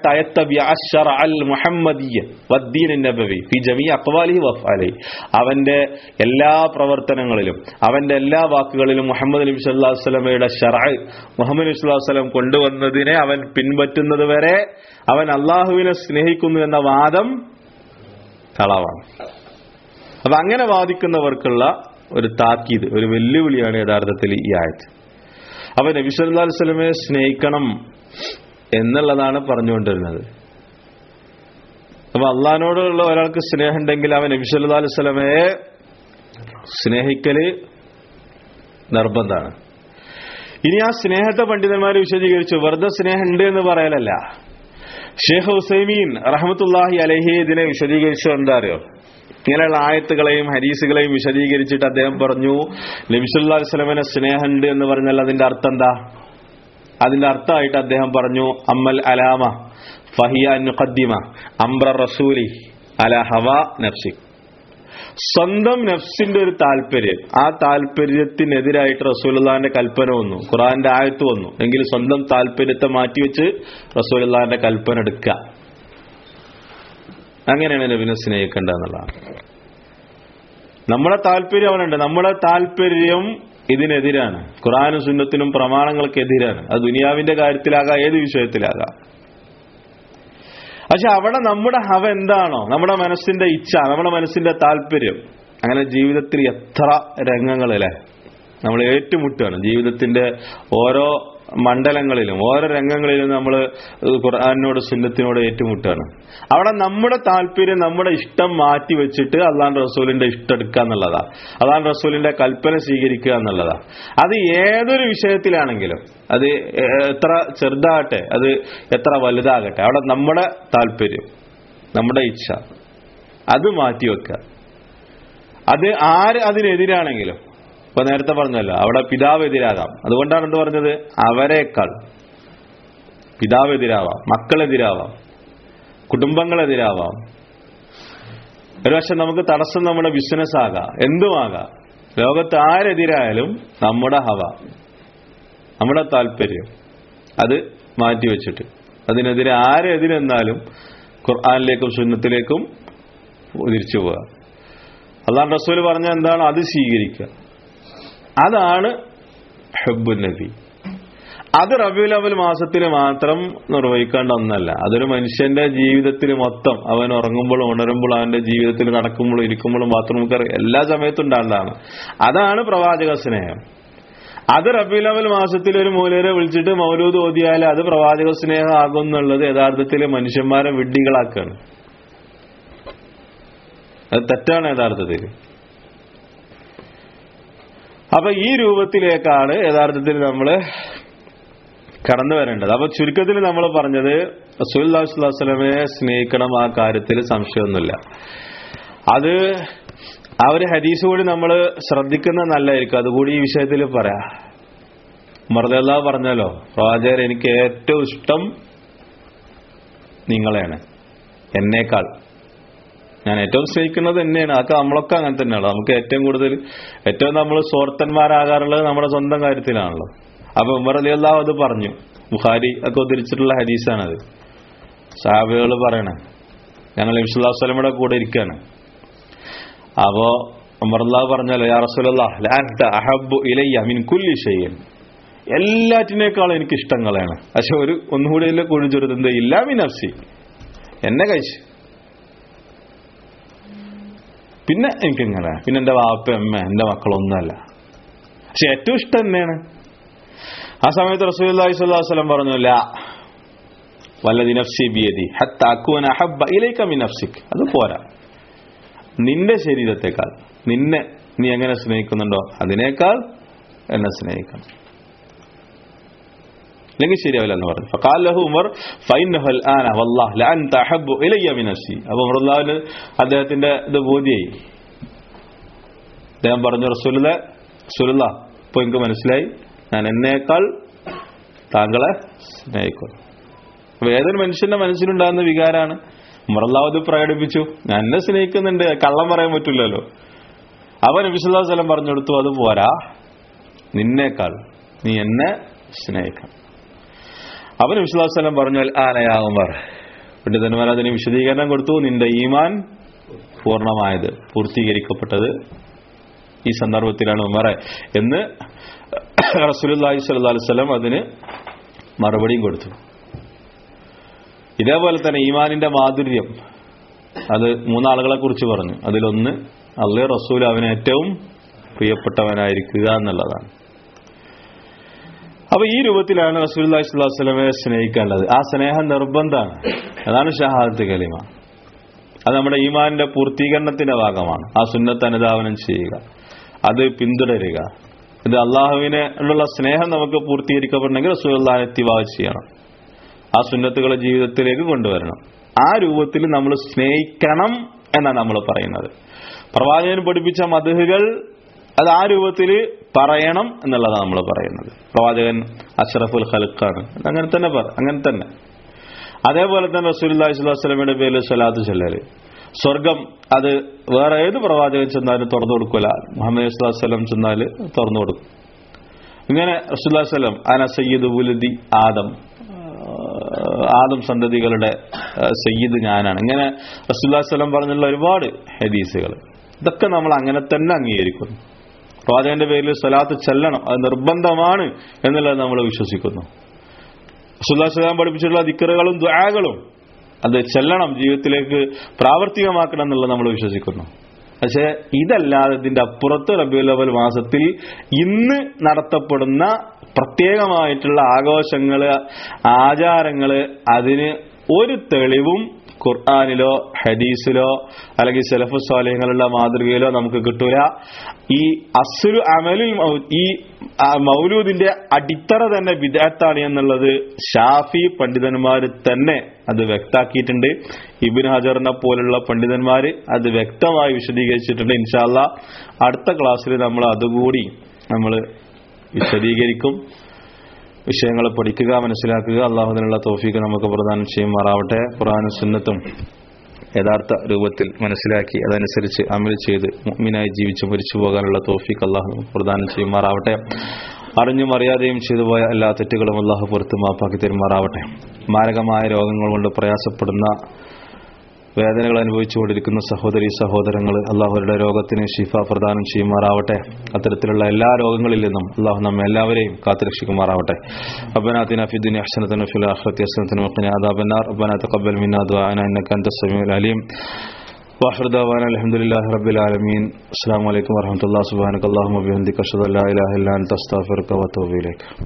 അവന്റെ എല്ലാ പ്രവർത്തനങ്ങളിലും അവന്റെ എല്ലാ വാക്കുകളിലും മുഹമ്മദ് നബി സല്ലല്ലാഹു അലൈഹി വസല്ലമയുടെ ഷറഅ മുഹമ്മദ് നബി സല്ലല്ലാഹു അലൈഹി വസല്ലം കൊണ്ടുവന്നതിനെ അവൻ പിൻപറ്റുന്നത് വരെ അവൻ അള്ളാഹുവിനെ സ്നേഹിക്കുന്നു എന്ന വാദം കളവാണ് അപ്പൊ അങ്ങനെ വാദിക്കുന്നവർക്കുള്ള ഒരു താക്കീത് ഒരു വെല്ലുവിളിയാണ് യഥാർത്ഥത്തിൽ ഈ ആയത്ത് അപ്പൊ നബി സല്ലല്ലാഹു അലൈഹി വസല്ലമയെ സ്നേഹിക്കണം എന്നുള്ളതാണ് പറഞ്ഞുകൊണ്ടിരുന്നത് അപ്പൊ അള്ളഹാനോടുള്ള ഒരാൾക്ക് സ്നേഹം ഉണ്ടെങ്കിൽ അവൻ നബി സല്ലല്ലാഹു അലൈഹി വസല്ലമയെ സ്നേഹിക്കല് നിർബന്ധമാണ് ഇനി ആ സ്നേഹത്തെ പണ്ഡിതന്മാർ വിശദീകരിച്ചു വെറുതെ സ്നേഹം ഉണ്ട് എന്ന് പറയലല്ല ഷേഖ് ഹുസൈമീൻ റഹമത്തുല്ലാഹി അലഹി ഇതിനെ വിശദീകരിച്ചു എന്താ അറിയോ ഇങ്ങനെയുള്ള ആയത്തുകളെയും ഹരീസുകളെയും വിശദീകരിച്ചിട്ട് അദ്ദേഹം പറഞ്ഞു നബിസുല്ലാ വസ്ലമിനെ സ്നേഹമുണ്ട് എന്ന് പറഞ്ഞാൽ അതിന്റെ അർത്ഥം എന്താ അതിന്റെ അർത്ഥമായിട്ട് അദ്ദേഹം പറഞ്ഞു അമ്മൽ അലാമ ഫഹിയ നുഖദ്ദിമ അംബ്ര റസൂലി അല ഹവ നഫ്സി സ്വന്തം നഫ്സിന്റെ ഒരു താല്പര്യം ആ താല്പര്യത്തിനെതിരായിട്ട് റസൂലുള്ളാന്റെ കൽപ്പന വന്നു ഖുറാന്റെ ആയത്ത് വന്നു എങ്കിൽ സ്വന്തം താല്പര്യത്തെ മാറ്റിവെച്ച് റസൂലുള്ളാന്റെ കൽപ്പന എടുക്കുക അങ്ങനെയാണ് നബിനെ സ്നേഹിക്കേണ്ടത് എന്നുള്ളതാണ് നമ്മുടെ താല്പര്യം അവനുണ്ട് നമ്മുടെ താല്പര്യം ഇതിനെതിരാണ് ഖുറാനും സുന്നത്തിനും പ്രമാണങ്ങൾക്കെതിരാണ് അത് ദുനിയാവിന്റെ കാര്യത്തിലാകാം ഏത് വിഷയത്തിലാകാം പക്ഷെ അവിടെ നമ്മുടെ ഹവ എന്താണോ നമ്മുടെ മനസ്സിന്റെ ഇച്ഛ നമ്മുടെ മനസ്സിന്റെ താല്പര്യം അങ്ങനെ ജീവിതത്തിൽ എത്ര രംഗങ്ങളിലെ നമ്മൾ ഏറ്റുമുട്ടുകയാണ് ജീവിതത്തിന്റെ ഓരോ മണ്ഡലങ്ങളിലും ഓരോ രംഗങ്ങളിലും നമ്മൾ ഖുർആാനിനോട് സുന്നത്തിനോട് ഏറ്റുമുട്ടുകയാണ് അവിടെ നമ്മുടെ താല്പര്യം നമ്മുടെ ഇഷ്ടം മാറ്റി വെച്ചിട്ട് അള്ളാൻ റസൂലിന്റെ ഇഷ്ടം എടുക്കുക എന്നുള്ളതാ അള്ളാൻ റസൂലിന്റെ കൽപ്പന സ്വീകരിക്കുക എന്നുള്ളതാ അത് ഏതൊരു വിഷയത്തിലാണെങ്കിലും അത് എത്ര ചെറുതാകട്ടെ അത് എത്ര വലുതാകട്ടെ അവിടെ നമ്മുടെ താല്പര്യം നമ്മുടെ ഇച്ഛ അത് മാറ്റിവെക്കുക അത് ആര് അതിനെതിരാണെങ്കിലും ഇപ്പൊ നേരത്തെ പറഞ്ഞല്ലോ അവിടെ പിതാവ് എതിരാകാം അതുകൊണ്ടാണ് എന്ത് പറഞ്ഞത് അവരെക്കാൾ പിതാവ് എതിരാവാം മക്കളെതിരാവാം കുടുംബങ്ങളെതിരാവാം ഒരുപക്ഷെ നമുക്ക് തടസ്സം നമ്മുടെ ബിസിനസ് ആകാം എന്തുമാകാം ലോകത്ത് ആരെതിരായാലും നമ്മുടെ ഹവ നമ്മുടെ താല്പര്യം അത് മാറ്റിവെച്ചിട്ട് അതിനെതിരെ ആരെതിരെന്നാലും ഖുർആാനിലേക്കും സുന്നത്തിലേക്കും തിരിച്ചു പോവുക അള്ളാഹ് റസൂൽ പറഞ്ഞ എന്താണ് അത് സ്വീകരിക്കുക അതാണ് ഹബ്ബുൽ നബി അത് റബിയുൽ അവൽ മാസത്തിൽ മാത്രം നിർവഹിക്കേണ്ട ഒന്നല്ല അതൊരു മനുഷ്യന്റെ ജീവിതത്തിൽ മൊത്തം അവൻ ഉറങ്ങുമ്പോഴും ഉണരുമ്പോഴും അവന്റെ ജീവിതത്തിൽ നടക്കുമ്പോഴും ഇരിക്കുമ്പോഴും മാത്രം നമുക്ക് എല്ലാ സമയത്തും ഉണ്ടാകുന്നതാണ് അതാണ് പ്രവാചക സ്നേഹം അത് റബിയുൽ അവൽ മാസത്തിൽ ഒരു മൂലരെ വിളിച്ചിട്ട് മൗലൂദ് ഓതിയാൽ അത് പ്രവാചക സ്നേഹം ആകും എന്നുള്ളത് യഥാർത്ഥത്തിൽ മനുഷ്യന്മാരെ വിഡ്ഢികളാക്കാണ് അത് തെറ്റാണ് യഥാർത്ഥത്തിൽ അപ്പൊ ഈ രൂപത്തിലേക്കാണ് യഥാർത്ഥത്തിൽ നമ്മൾ കടന്നു വരേണ്ടത് അപ്പൊ ചുരുക്കത്തിൽ നമ്മൾ പറഞ്ഞത് റസൂല്ലാസ്ലമയെ സ്നേഹിക്കണം ആ കാര്യത്തിൽ സംശയമൊന്നുമില്ല അത് ആ ഒരു ഹദീസ് കൂടി നമ്മൾ ശ്രദ്ധിക്കുന്നത് നല്ലതായിരിക്കും അതുകൂടി ഈ വിഷയത്തിൽ പറയാം മറുതല്ല പറഞ്ഞല്ലോ പ്രവാചകർ എനിക്ക് ഏറ്റവും ഇഷ്ടം നിങ്ങളെയാണ് എന്നേക്കാൾ ഞാൻ ഏറ്റവും സ്നേഹിക്കുന്നത് തന്നെയാണ് അതൊക്കെ നമ്മളൊക്കെ അങ്ങനെ തന്നെയാണ് നമുക്ക് ഏറ്റവും കൂടുതൽ ഏറ്റവും നമ്മൾ സ്വാർത്ഥന്മാരാകാറുള്ളത് നമ്മുടെ സ്വന്തം കാര്യത്തിലാണല്ലോ അപ്പൊ ഉമർ അലി അള്ളാഹു അത് പറഞ്ഞു ബുഖാരി ഒക്കെ ഉദ്ധരിച്ചിട്ടുള്ള ഹദീസാണത് സാബികൾ പറയണേ ഞങ്ങൾ ഇംസുല്ലാ സ്വലമയുടെ കൂടെ ഇരിക്കുകയാണ് അപ്പോ ഉമർ അള്ളാഹു പറഞ്ഞല്ലോ യാ റസൂലല്ലാഹു ഇലയ്യ മിൻ കുല്ലി ഷെയ്യൻ എല്ലാറ്റിനേക്കാളും എനിക്ക് ഇഷ്ടങ്ങളാണ് പക്ഷെ ഒരു ഒന്നുകൂടി ഇതിൽ കുഴിച്ചെടുത്ത് എന്ത് ഇല്ല മിനഫ്സി എന്നെ കഴിച്ച് പിന്നെ എനിക്കിങ്ങനെ പിന്നെ എന്റെ വാപ്പ അമ്മ എന്റെ മക്കളൊന്നുമല്ല പക്ഷെ ഏറ്റവും ഇഷ്ടം തന്നെയാണ് ആ സമയത്ത് റസൂലി സ്വല്ലം പറഞ്ഞില്ല വല്ലതി നഫ്സി ബിയതി ഹത്താക്കുവൻ അഹബ്ബ ഇലൈക മിൻ നഫ്സിക് അത് പോരാ നിന്റെ ശരീരത്തെക്കാൾ നിന്നെ നീ എങ്ങനെ സ്നേഹിക്കുന്നുണ്ടോ അതിനേക്കാൾ എന്നെ സ്നേഹിക്കണം അല്ലെങ്കിൽ ശരിയാവില്ല എന്ന് പറഞ്ഞു ഫഖാൽ ലഹു ഉമർ ഫൈനഹു അൽആന വല്ലാഹ് ലഅൻത അഹബ്ബു ഇലയ്യ മിൻ നഫ്സി അപ്പോൾ ഉമർ അല്ലാഹുവിന് അദ്ദേഹത്തിന്റെ ഇത് ബോധ്യായി അദ്ദേഹം പറഞ്ഞു റസൂലുള്ളാഹി റസൂലുള്ളാഹ് ഇപ്പോൾ എനിക്ക് മനസ്സിലായി ഞാൻ എന്നേക്കാൾ താങ്കളെ സ്നേഹിക്കുന്നു അപ്പൊ ഏതൊരു മനുഷ്യന്റെ മനസ്സിലുണ്ടാകുന്ന വികാരാണ് ഉമറല്ലാവത് പ്രകടിപ്പിച്ചു ഞാൻ എന്നെ സ്നേഹിക്കുന്നുണ്ട് കള്ളം പറയാൻ പറ്റില്ലല്ലോ അവൻ നബിസുല്ലാ സ്ഥലം പറഞ്ഞു കൊടുത്തു അത് പോരാ നിന്നേക്കാൾ നീ എന്നെ സ്നേഹിക്കണം അവൻ വിശ്വാസലം പറഞ്ഞാൽ ആനയാ ഉമർ പണ്ഡിതന്മാർ അതിന് വിശദീകരണം കൊടുത്തു നിന്റെ ഈമാൻ പൂർണ്ണമായത് പൂർത്തീകരിക്കപ്പെട്ടത് ഈ സന്ദർഭത്തിലാണ് ഉമറെ എന്ന് റസൂലുള്ളാഹി സ്വല്ലല്ലാഹു അലൈഹി വസല്ലം അതിന് മറുപടിയും കൊടുത്തു ഇതേപോലെ തന്നെ ഈമാനിന്റെ മാധുര്യം അത് മൂന്നാളുകളെ കുറിച്ച് പറഞ്ഞു അതിലൊന്ന് അള്ളേ റസൂൽ അവന് ഏറ്റവും പ്രിയപ്പെട്ടവനായിരിക്കുക എന്നുള്ളതാണ് അപ്പൊ ഈ രൂപത്തിലാണ് റസൂലുള്ളാഹി സ്വല്ലല്ലാഹു അലൈഹി വസല്ലമയെ സ്നേഹിക്കേണ്ടത് ആ സ്നേഹം നിർബന്ധമാണ് അതാണ് ഷഹാദത്ത് കലിമ അത് നമ്മുടെ ഈമാനിന്റെ പൂർത്തീകരണത്തിന്റെ ഭാഗമാണ് ആ സുന്നത്ത് അനുധാവനം ചെയ്യുക അത് പിന്തുടരുക ഇത് അള്ളാഹുവിനെ ഉള്ള സ്നേഹം നമുക്ക് പൂർത്തീകരിക്കപ്പെടണമെങ്കിൽ റസൂലുള്ളാഹിനെ ഇത്തിവാ ചെയ്യണം ആ സുന്നത്തുകളെ ജീവിതത്തിലേക്ക് കൊണ്ടുവരണം ആ രൂപത്തിൽ നമ്മൾ സ്നേഹിക്കണം എന്നാണ് നമ്മൾ പറയുന്നത് പ്രവാചകൻ പഠിപ്പിച്ച മധുഹുകൾ അത് ആ രൂപത്തിൽ പറയണം എന്നുള്ളതാണ് നമ്മൾ പറയുന്നത് പ്രവാചകൻ അഷ്റഫുൽ ഖൽക്കാണ് അങ്ങനെ തന്നെ പറ അങ്ങനെ തന്നെ അതേപോലെ തന്നെ റസൂലുള്ളാഹി സ്വല്ലല്ലാഹു അലൈഹി വസല്ലമയുടെ പേരിൽ സ്വലാത്ത് ചൊല്ലല് സ്വർഗം അത് വേറെ ഏത് പ്രവാചകൻ ചെന്നാലും തുറന്നു കൊടുക്കൂല മുഹമ്മദ് സ്വല്ലല്ലാഹു അലൈഹി വസല്ലം ചെന്നാൽ തുറന്നു കൊടുക്കും ഇങ്ങനെ റസൂലുള്ളാഹി സ്വല്ലം അന സയ്യിദ് ഉലുദി ആദം ആദം സന്തതികളുടെ സയ്യിദ് ഞാനാണ് ഇങ്ങനെ റസൂലുള്ളാഹി സ്വല്ലം പറഞ്ഞുള്ള ഒരുപാട് ഹദീസുകൾ ഇതൊക്കെ നമ്മൾ അങ്ങനെ തന്നെ അംഗീകരിക്കുന്നു പ്രവാചകന്റെ പേരിൽ സ്വലാത്ത് ചെല്ലണം അത് നിർബന്ധമാണ് എന്നുള്ളത് നമ്മൾ വിശ്വസിക്കുന്നു സുല്ലാസ്ലാം പഠിപ്പിച്ചിട്ടുള്ള ദിക്കറുകളും ദ്വാകളും അത് ചെല്ലണം ജീവിതത്തിലേക്ക് പ്രാവർത്തികമാക്കണം എന്നുള്ളത് നമ്മൾ വിശ്വസിക്കുന്നു പക്ഷെ ഇതല്ലാതെ ഇതിന്റെ അപ്പുറത്ത് റബിയുൽ അവൽ മാസത്തിൽ ഇന്ന് നടത്തപ്പെടുന്ന പ്രത്യേകമായിട്ടുള്ള ആഘോഷങ്ങള് ആചാരങ്ങള് അതിന് ഒരു തെളിവും ഖുർആാനിലോ ഹദീസിലോ അല്ലെങ്കിൽ സെലഫു സ്വാലഹ്യങ്ങളുള്ള മാതൃകയിലോ നമുക്ക് കിട്ടൂല ഈ അസുരു അമലിൽ ഈ മൗലൂദിന്റെ അടിത്തറ തന്നെ വിദഗ്ധാണ് എന്നുള്ളത് ഷാഫി പണ്ഡിതന്മാർ തന്നെ അത് വ്യക്താക്കിയിട്ടുണ്ട് ഇബിൻ ഹജറിനെ പോലുള്ള പണ്ഡിതന്മാർ അത് വ്യക്തമായി വിശദീകരിച്ചിട്ടുണ്ട് ഇൻഷാല്ല അടുത്ത ക്ലാസ്സിൽ നമ്മൾ അതുകൂടി നമ്മൾ വിശദീകരിക്കും വിഷയങ്ങൾ പഠിക്കുക മനസ്സിലാക്കുക അള്ളാഹുദിനുള്ള തോഫീക്ക് നമുക്ക് പ്രദാനം ചെയ്യുമാറാവട്ടെ ഖുറാനും സുന്നത്തും യഥാർത്ഥ രൂപത്തിൽ മനസ്സിലാക്കി അതനുസരിച്ച് അമൽ ചെയ്ത് മുഅ്മിനായി ജീവിച്ച് മരിച്ചു പോകാനുള്ള തോഫീക്ക് അള്ളാഹു നമുക്ക് പ്രദാനം ചെയ്യുമാറാവട്ടെ അറിഞ്ഞും അറിയാതെയും ചെയ്തു പോയ എല്ലാ തെറ്റുകളും അള്ളാഹു പുറത്ത് മാപ്പാക്കി തരുമാറാവട്ടെ മാരകമായ രോഗങ്ങൾ കൊണ്ട് പ്രയാസപ്പെടുന്ന വേദനകൾ അനുഭവിച്ചുകൊണ്ടിരിക്കുന്ന സഹോദരി സഹോദരങ്ങൾ അള്ളാഹുരുടെ രോഗത്തിന് ഷിഫ പ്രദാനം ചെയ്യുമാറാവട്ടെ അത്തരത്തിലുള്ള എല്ലാ രോഗങ്ങളിൽ നിന്നും അള്ളാഹു നമ്മെ എല്ലാവരെയും കാത്തുരക്ഷിക്കുമാറാവട്ടെ ربنا في الدنيا حسنة وفي الآخرة حسنة وقنا عذاب النار ربنا تقبل منا دعاءنا إنك أنت السميع العليم واخر دعوانا الحمد لله رب العالمين السلام عليكم ورحمة الله سبحانك اللهم وبحمدك أشهد أن لا إله إلا أنت أستغفرك وأتوب إليك